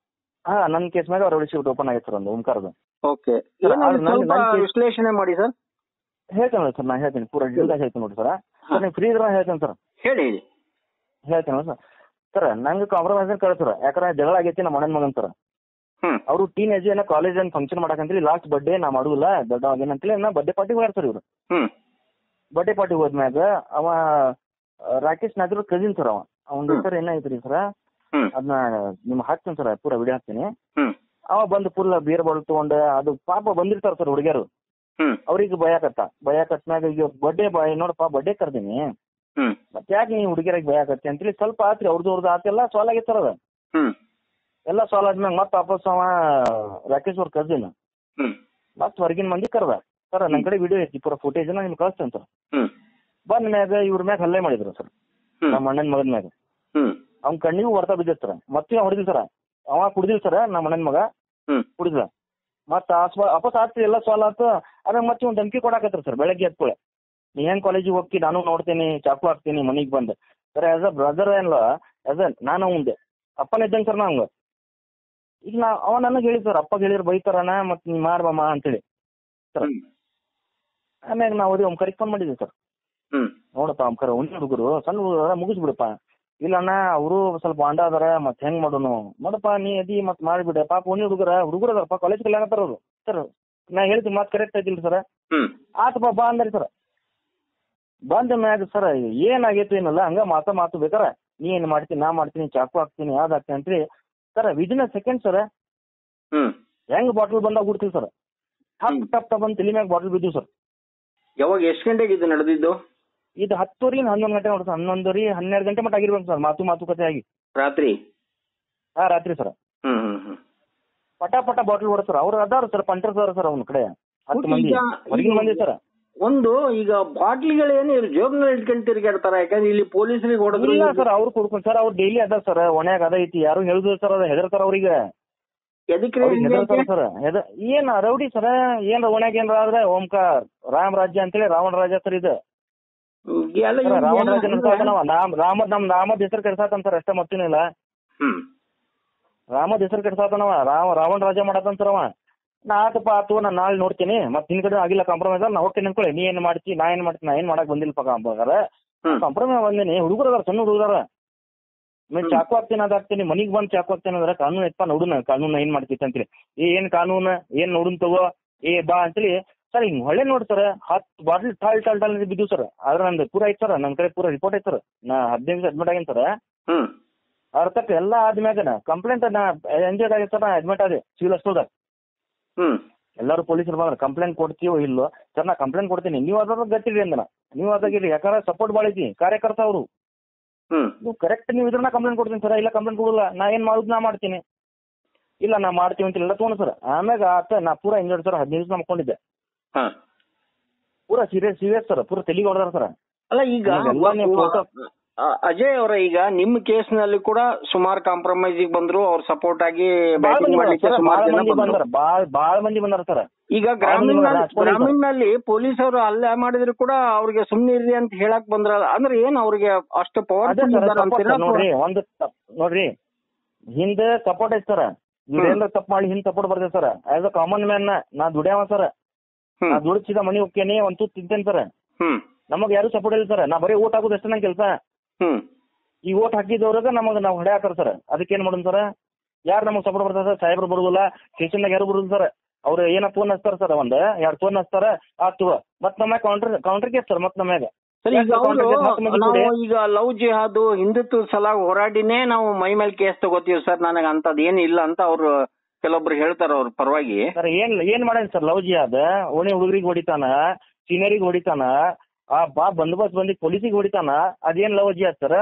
ಹಾ ನನ್ ಕೇಸ್ ಮ್ಯಾಗ ರೌಡಿ ಶೀಟ್ ಓಪನ್ ಆಗೈತೆ ಸರ್ ಒಂದು ಓಂಕಾರದ ಓಕೆ Sir, ಅದು ನನ್- ಸ್ವಲ್ಪ ನನ್ case- ವಿಶ್ಲೇಷಣೆ ಮಾಡಿ ಸರ್ ಹೇಳ್ತೇನೆ ಸರ್ ನಾ ಹೇಳ್ತೀನಿ ಪೂರಾ ಡೀಟೇಲ್ ಹೇಳ್ತೀನಿ ನೋಡಿ ಸರ್ ಸರ್ ನೀವು ಫ್ರೀ ಇದ್ರೆ ಹೇಳ್ತೇನೆ ಸರ್ ಹೇಳಿ ಹೇಳಿ ಹೇಳ್ತೇನೆ ಸರ್ ಸರ್ ನಂಗೆ ಕಾಂಪ್ರಮೈಸ್ ಕಳ ಸರ್ ಯಾಕಂದ್ರೆ ಜಗಳ ಆಗೈತಿ ನಮ್ಮ ಅಣ್ಣನ ಮಗನ್ ಸರ್ ಹ್ಮ್ ಅವರು ಟೀನ್ ಏಜ್ ಏನೋ ಕಾಲೇಜ್ ಏನ್ ಫಂಕ್ಷನ್ ಮಾಡಕಂತೇಳಿ ಲಾಸ್ಟ್ ಬರ್ಡೇ ನಾ ಮಾಡುದಿಲ್ಲ ದೊಡ್ಡ ಏನಂತೇಳಿ ನಾ ಬರ್ಡೇ ಪಾರ್ಟಿ ಹೋಗ್ಯಾರ ಸರ್ ಇವ್ರು ಹ್ಮ್ ಬರ್ಡೇ ಪಾರ್ಟಿ ಹೋದ್ಮ್ಯಾಗ ಅವ ಆ, ರಾಕೇಶ್ ನಾಗರ್ ಕಜಿನ್ ಸರ್ ಅವ ಅವನ ಹೆಸರು ಏನೈತ್ರಿ ಸರ್ ಹ್ಮ್ ಅದನ್ನ ನಿಮ್ಗೆ ಹಾಕ್ತೀನಿ ಸರ್ ಪೂರಾ ವಿಡಿಯೋ ಹಾಕ್ತೀನಿ ಹ್ಮ್ ಅವ ಬಂದು ಫುಲ್ ಬೀರ್ ಬಾಟಲ್ ತಗೊಂಡ ಅದು ಪಾಪ ಬಂದಿರ್ತಾರ ಸರ್ ಹುಡುಗಿಯರು ಹ್ಮ್ ಅವ್ರಿಗೆ ಭಯಕತ್ತ ಭಯಕತ್ಮ್ಯಾಗ ಈಗ ಬರ್ಡೇ ಬಾಯ್ ನೋಡಪ್ಪ ಬರ್ಡೇ ಕರ್ದೀನಿ ಹ್ಮ್ ಮತ್ತೆ ಯಾಕೆ ನೀವು ಹುಡುಗಿಯರಿಗೆ ಭಯಕತ್ತಿ ಅಂತೇಳಿ ಸ್ವಲ್ಪ ಆತ್ರಿ ಅವ್ರದ್ದು ಅವ್ರದ್ದು ಆತೆಲ್ಲ ಸಾಲ್ವ್ ಆಗೈತೆ ಸರ್ ಅದ ಹ್ಮ್ ಎಲ್ಲ ಸಾಲ್ವ್ ಆದ್ಮ್ಯಾಗ ಮತ್ತೆ ವಾಪಸ್ ಅವ ರಾಕೇಶ್ ಅವ್ರ ಕರ್ದಿನ ಹ್ಮ್ ಮತ್ ಹೊರಗಿನ ಮಂದಿ ಕರ್ದ ಸರ್ ನನ್ ಕಡೆ ವಿಡಿಯೋ ಐತಿ ಪೂರ ಫುಟೇಜ್ ನಿಮ್ಗೆ ಕಳಿಸ್ತೇನೆ ಸರ್ ಹ್ಮ್ ಬಂದ ಮ್ಯಾಗ ಇವ್ರ ಮ್ಯಾಗ ಹಲ್ಲೆ ಮಾಡಿದ್ರು ಸರ್ ಹ್ಮ್ ನಮ್ಮ ಅಣ್ಣನ ಮಗನ ಮ್ಯಾಗ ಹ್ಮ್ ಅವ್ನ ಕಣ್ಣಿಗೂ ಹೊಡೆತ ಬಿದ್ದಿತ್ತು ಸರ್ ಮತ್ತೆ ಹೊಡೆದಿಲ್ಲ ಸರ್ ಅವ ಕುಡ್ದಿಲ್ಲ ಸರ್ ನಮ್ಮ ಅಣ್ಣನ ಮಗ ಹ್ಮ್ ಕುಡಿದ ಮತ್ತ ವಾಪಸ್ ಆತ್ರಿ ಎಲ್ಲ ಸಾಲ್ ಆತು ಅದಾಗ ಮತ್ತೆ ಒಂದು ಧಮಕಿ ಕೊಡಾಕತ್ರಿ ಸರ್ ಬೆಳಗ್ಗೆ ಎತ್ಕೊಳೆ ನೀ ಹೆಂಗ್ ಕಾಲೇಜಿಗೆ ಹೋಗ್ತಿ ನಾನು ನೋಡ್ತೀನಿ ಚಾಕು ಹಾಕ್ತೀನಿ ಮನಿಗ್ ಬಂದ್ ಸರ್ ಆಸ್ ಅ ಬ್ರದರ್ ಏನ್ಲ ಆಸ್ ಅ ನಾನು ಅವಂದೆ ಅಪ್ಪನ ಇದ್ದಂಗೆ ಸರ್ ನಾ ಅವಂಗ ಈಗ ನಾ ಅವ ನನಗೆ ಹೇಳಿ ಸರ್ ಅಪ್ಪ ಹೇಳಿರ್ ಬೈತಾರನ ಮತ್ ನೀ ಮಾಡ್ಬಮ್ಮ ಅಂತೇಳಿ ಸರ್ ಹ್ಮ್ ಆಮ್ಯಾಗ ನಾವು ಅವ್ರಿಗೆ ಒಂದ್ ಕರೆಕ್ಟ್ ಫೋನ್ ಮಾಡಿದ್ವಿ ಸರ್ ಹ್ಮ್ ನೋಡಪ್ಪ ಅಮ್ಕರ ಒಂದ್ ಹುಡುಗರು ಸಣ್ಣ ಹುಡುಗರ ಮುಗಿಸ್ಬಿಡಪ್ಪ ಇಲ್ಲ ಅಣ್ಣ ಅವರು ಸ್ವಲ್ಪ ಆಂಡ ಅದಾರ ಮತ್ ಹೆಂಗ್ ಮಾಡೋನು ನೋಡಪ್ಪ ನೀ ಅದಿ ಮತ್ ಮಾಡ್ಬಿಡ ಪಾಪ ಒಂದ್ ಹುಡುಗರ ಹುಡುಗರು ಅದಾರಪ್ಪ ಕಾಲೇಜ್ ಕಲ್ಯಾಣತ್ತಾರ ಅವ್ರು ಸರ್ ನಾ ಹೇಳ್ತೀನಿ ಮಾತ್ ಕರೆಕ್ಟ್ ಐತಿಲ್ರಿ ಸರ್ ಹ್ಮ್ ಆತಪ್ಪ ಬಾ ಅಂದ್ರಿ ಸರ್ ಬಂದ ಮ್ಯಾಗ ಸರ್ ಏನಾಗೈತು ಏನಲ್ಲ ಹಂಗ ಮಾತ ಮಾತು ಬೇಕಾರ ನೀ ಏನ್ ಮಾಡ್ತೀನಿ ನಾ ಮಾಡ್ತೀನಿ ಚಾಕು ಹಾಕ್ತೀನಿ ಯಾವ್ದು ಹಾಕ್ತೀನಿ ಅಂತ್ರಿ sir within a second sir ಹ್ಮ್ ಹೆಂಗ್ ಬಾಟಲ್ ಬಂದಾಗ ಬಿಡ್ತೀವಿ ಸರ್ ಟಪ್ ಟಪ್ ಟಪ್ ಅಂತ ತಲೆ ಮ್ಯಾಗ ಬಾಟಲ್ ಬಿದ್ದು ಸರ್ ಯಾವಾಗ ಎಷ್ಟು ಗಂಟೆಗೆ ಇದು ನಡೆದಿದ್ದು ಇದು ಹತ್ತುವರೆಯಿಂದ ಹನ್ನೊಂದು ಗಂಟೆ ನೋಡಿ ಸರ್ ಹನ್ನೊಂದುವರೆ ಹನ್ನೆರಡು ಗಂಟೆ ಮಟ್ಟ ಆಗಿರ್ಬೇಕು ಸರ್ ಮಾತು ಮಾತುಕತೆ ಆಗಿ ರಾತ್ರಿ ಹಾ ರಾತ್ರಿ ಸರ್ ಹ್ಮ್ ಹ್ಮ್ ಹ್ಮ್ ಪಟ ಪಟ ಬಾಟಲ್ ಹೊಡ ಸರ್ ಅವ್ರು ಅದಾರ ಸರ್ ಪಂಟರ್ ಸರ್ ಸರ್ ಅವ್ನ ಕಡೆ ಹತ್ತು ಮಂದಿ ಈಗ- ಹೊರಗಿನ ಮಂದಿ ಸರ್ ಒಂದು ಈಗ ಬಾಟ್ಲಿಗಳೇನು ಇವ್ರು ಜೋಬ್ನಲ್ಲಿ ಇಟ್ಕೊಂಡು ತಿರ್ಗಾಡ್ತಾರ ಯಾಕಂದ್ರೆ ಇಲ್ಲಿ ಪೊಲೀಸರಿಗೆ ಹೊಡೆದ್ರು ಇಲ್ಲ ಸರ್ ಅವ್ರು ಕುಡ್ಕೊಂಡು ಸರ್ ಅವ್ರು ಡೈಲಿ ಅದ ಸರ್ ಒಣ್ಯಾಗ ಅದ ಐತಿ ಯಾರು ಹೇಳುದು ಸರ್ ಅದ ಹೆದರ್ತಾರ ಅವ್ರಿಗೆ ಎದಕ್ಕೆ ಅವ್ರಿಗೆ ಹೆದರ್ತಾರ ಸರ್ ಹೆದ ಏನ್ ರೌಡಿ ಸರ್ ಏನ್ ಒಣ್ಯಾಗ ಏನ್ರ ಆದ್ರೆ ಓಂಕಾರ ರಾಮ ರಾಜ್ಯ ಅಂತೇಳಿ ರಾವಣ ರಾಜ್ಯ ಸರ್ ಇದು ಎಲ್ಲ ಸರ್, ಇವ್ರು ರಾವಣ ಏನೋ ರಾಜ್ಯ ನಡ್ಸಾಕನವ ರಾಮ್ ರಾಮದ್ ನಮ್ ರಾಮದ್ ಹೆಸರು ಕೆಡ್ಸಾತನ್ ಸರ್ ಅಷ್ಟೇ ಮತ್ತೇನಿಲ್ಲ ಹ್ಮ್ ರಾಮದ್ ಹೆಸರು ಕೆಡ್ಸಾತನವ ರಾಮ ರಾವಣ ರಾಜ್ಯ ಮಾಡತನ್ ಸರ್ ಅವ ನಾ ಆತಪ್ಪ ಆತು ನಾ ನಾಳೆ ನೋಡ್ತೀನಿ ಮತ್ ನಿನ್ ಕಡೆ ಆಗಿಲ್ಲ ಕಾಂಪ್ರಮೈಸ್ ನಾ ಹೋಗ್ತೀನಿ ಅನ್ಕೊಳ್ಳಿ ನೀ ಏನ್ ಮಾಡ್ತಿ ನಾ ಏನ್ ಮಾಡ್ತೀನಿ ನಾ ಏನ್ ಮಾಡಕ್ ಬಂದಿಲ್ಲಪ್ಪ ಕಾಂಪ್ರಮೈಸ್ ಹ್ಮ್ ಕಾಂಪ್ರಮೈಸ್ ಬಂದಿನಿ ಹುಡುಗರು ಅದಾರ ಸಣ್ಣ ಹುಡುಗರ ಮೇನ್ ಚಾಕು ಹಾಕ್ತೀನಿ ಅದ್ ಹಾಕ್ತೀನಿ ಮನಿಗ್ ಬಂದ್ ಚಾಕು ಹಾಕ್ತೀನಿ ಅಂದ್ರೆ ಕಾನೂನು ಎತ್ತ ನೋಡುನ ಕಾನೂನು ಏನ್ ಮಾಡ್ತೈತಿ ಅಂತೇಳಿ ಏ ಏನ್ ಕಾನೂನು ಏನ್ ನೋಡುನ್ ತಗೋ ಏ ಬಾ ಅಂತೇಳಿ ಸರ್ ಹಿಂಗ್ ಹೊಳ್ಳೆ ನೋಡಿ ಸರ್ ಹತ್ತು ಬಾಟ್ಲ್ ಟಾಲ್ ಟಾಲ್ ಟಾಲ್ ಬಿದ್ದು ಸರ್ ಆದ್ರೆ ನಂದು ಪೂರ ಐತ್ ಸರ್ ನನ್ ಕಡೆ ಪೂರ ರಿಪೋರ್ಟ್ ಐತ್ ಸರ್ ನಾ ಹದಿನೈದು ದಿವಸ ಅಡ್ಮಿಟ್ ಆಗೇನ್ ಸರ್ ಹ್ಮ್ ಅವ್ರ ತಕ್ಕ ಎಲ್ಲ ಆದ್ಮ್ಯಾಗ ಕಂಪ್ಲೇಂಟ್ ನಾ ಎಂಜಾಯ್ ಆಗೈತೆ ಸರ್ ನಾ ಅಡ್ಮಿಟ್ ಆದೆ ಸಿವಿಲ್ ಹಾಸ್ಪಿಟಲ್ದಾಗ ಹ್ಮ್ ಎಲ್ಲರೂ ಪೊಲೀಸರು ಬಂದ್ರೆ ಕಂಪ್ಲೇಂಟ್ ಕೊಡ್ತೀವೋ ಇಲ್ಲೋ ಸರ್ ನಾ ಕಂಪ್ಲೇಂಟ್ ಕೊಡ್ತೀನಿ ನೀವು ಅದ್ರ ಗಟ್ಟಿರಿ ಅಂದನ ನೀವು ಅದಾಗಿರಿ ಯಾಕಂದ್ರೆ ಸಪೋರ್ಟ್ ಭಾಳ ಐತಿ ಕಾರ್ಯಕರ್ತ ಅವರು ಹ್ಮ್ ನೀವು ಕರೆಕ್ಟ್ ನೀವು ಇದ್ರ ನಾ ಕಂಪ್ಲೇಂಟ್ ಕೊಡ್ತೀನಿ ಸರ್ ಇಲ್ಲ ಕಂಪ್ಲೇಂಟ್ ಕೊಡಲ್ಲ ನಾ ಏನ್ ಮಾಡುದು ನಾ ಮಾಡ್ತೀನಿ ಇಲ್ಲ ನಾ ಮಾಡ್ತೀವಿ ಅಂತ ಎಲ್ಲ ತೊಗೊಂಡು ಸರ್ ಆಮ್ಯಾಗ ಆತ ನಾ ಪೂರ ಇಂಜರ್ಡ್ ಸರ್ ಹದಿನೈದು ದಿವಸ ಮಕ್ಕೊಂಡಿದ್ದೆ ಹಾ ಪೂರ ಸೀರಿಯಸ್ ಸೀರಿಯಸ್ ಸರ್ ಪೂರ ತಲೆಗೆ ಹೊಡೆದಾರ ಸರ್ ಅಲ್ಲ ಈಗ ಎಲ್ಲ ನೀವು photo- ಅ- ಅಜಯ್ ಅವರ ಈಗ ನಿಮ್ಮ ಕೇಸ್ ನಲ್ಲಿ ಕೂಡ ಸುಮಾರು ಕಾಂಪ್ರಮೈಸ್ ಬಂದ್ರು ಅವ್ರ ಸಪೋರ್ಟ್ ಆಗಿ ಭಾಳ batting ಮಂದಿ ಮಾಡ್ಲಿಕ್ಕೆ ಬಂದಾರ ಸುಮಾರು ಭಾಳ ಜನ ಮಂದಿ ಬಂದ್ರು. ಬಂದಾರ ಭಾಳ ಭಾಳ ಮಂದಿ ಬಂದಾರ ಸರ್ ಈಗ ಗ್ರಾಮೀಣ ಗ್ರಾಮೀಣ ನಲ್ಲಿ ಪೊಲೀಸರು ಹಲ್ಲೆ ಮಾಡಿದ್ರು ಕೂಡ ಅವ್ರಿಗೆ ಸುಮ್ನೆ ಇರ್ರಿ ಅಂತ ಹೇಳಕ್ ಬಂದ್ರಲ್ಲ ಅಂದ್ರೆ ಏನ್ ಅವ್ರಿಗೆ ಅಷ್ಟು ಅದೇ ಪವರ್ಫುಲ್ ಸರ್ ಇದಾರ support ಅಂತೀರಾ sir, ನೋಡ್ರಿ ಒಂದು ತಪ್- ನೋಡ್ರಿ ಹಿಂದೆ ಸಪೋರ್ಟ್ ಐತಿ ಸರ್ ಇವ್ರೇನ್ರ ತಪ್ಪು ಮಾಡಿ ಹಿಂದ್ ಸಪೋರ್ಟ್ ಬರ್ತೈತೆ sir as a common man ನಾ ದುಡ್ಯಾವ ಸರ್ ಹ್ಮ್. ನಾ ದುಡ್ಡು ಸೀದಾ ಮನಿ ಹೋಗ್ತೇನೆ ಒಂದ್ ತುತ್ತು ತಿಂತೇನೆ ಸರ್ ಹ್ಮ್ ನಮಗ್ ಯಾರು ಸಪೋರ್ಟ್ ಇಲ್ಲ ಸರ್ ನಾ ಬರೀ ಓಟ್ ಹಾಕೋದು ಅಷ್ಟೇ ನನ್ ಕೆಲಸ ಹ್ಮ್ ಈ ಓಟ್ ಹಾಕಿದವ್ರಿಗೆ ನಮಗ್ ನಾವು ಹೊಡೆ ಹಾಕರ್ ಸರ್ ಅದಕ್ಕೆ ಏನ್ ಮಾಡೋಣ ಸರ್ ಯಾರು ನಮಗ್ ಸಪೋರ್ಟ್ ಬರ್ತದೆ ಸಾಹೇಬ್ರು ಬರುದಿಲ್ಲ ಸ್ಟೇಷನ್ದಾಗ ಯಾರು ಬರುದಿಲ್ಲ ಸರ್ ಅವ್ರು ಏನ ಫೋನ್ ಹಚ್ತಾರ ಸರ್ ಒಂದ್ ಎರಡ್ ಫೋನ್ ಹಚ್ತಾರ ಆತು ಮತ್ ನಮ್ಮ ಕೌಂಟರ್ ಕೌಂಟರ್ ಕೇಸ್ ಸರ್ ಮತ್ ನಮ್ಯಾಗ ಸರ್ ಈಗ ಯಾಕೆ ಅವರು counter case ಮತ್ತೆ ಮಂದಿ ನಾವು ಕೂಡಿ? ಈಗ ಲವ್ ಜಿಹಾದು ಹಿಂದುತ್ವ ಸಲ ಹೋರಾಡಿನೇ ನಾವು ಮೈ ಮೇಲೆ ಕೇಸ್ ತಗೋತೀವಿ ಸರ್ ನನಗೆ ಅಂತದ್ ಏನ್ ಇಲ್ಲ ಅಂತ ಅವ್ರು ಕೆಲವೊಬ್ರು ಹೇಳ್ತಾರ ಅವ್ರ ಪರವಾಗಿ ಸರ್ ಏನ್ ಏನ್ ಮಾಡ್ಯಾನ ಸರ್ ಲವ್ ಜಿಹಾದ್ ಓಣಿ ಹುಡುಗರಿಗೆ ಹೊಡಿತಾನ ಸೀನಿಯರಿಗೆ ಹೊಡಿತಾನ ಆ ಬಾ ಬಂದೋಬಸ್ತ್ ಬಂದಿ ಪೊಲೀಸಿಗೆ ಹೊಡಿತಾನ ಅದೇನ್ ಲವ್ ಜಿಹಾದ್ ಸರ್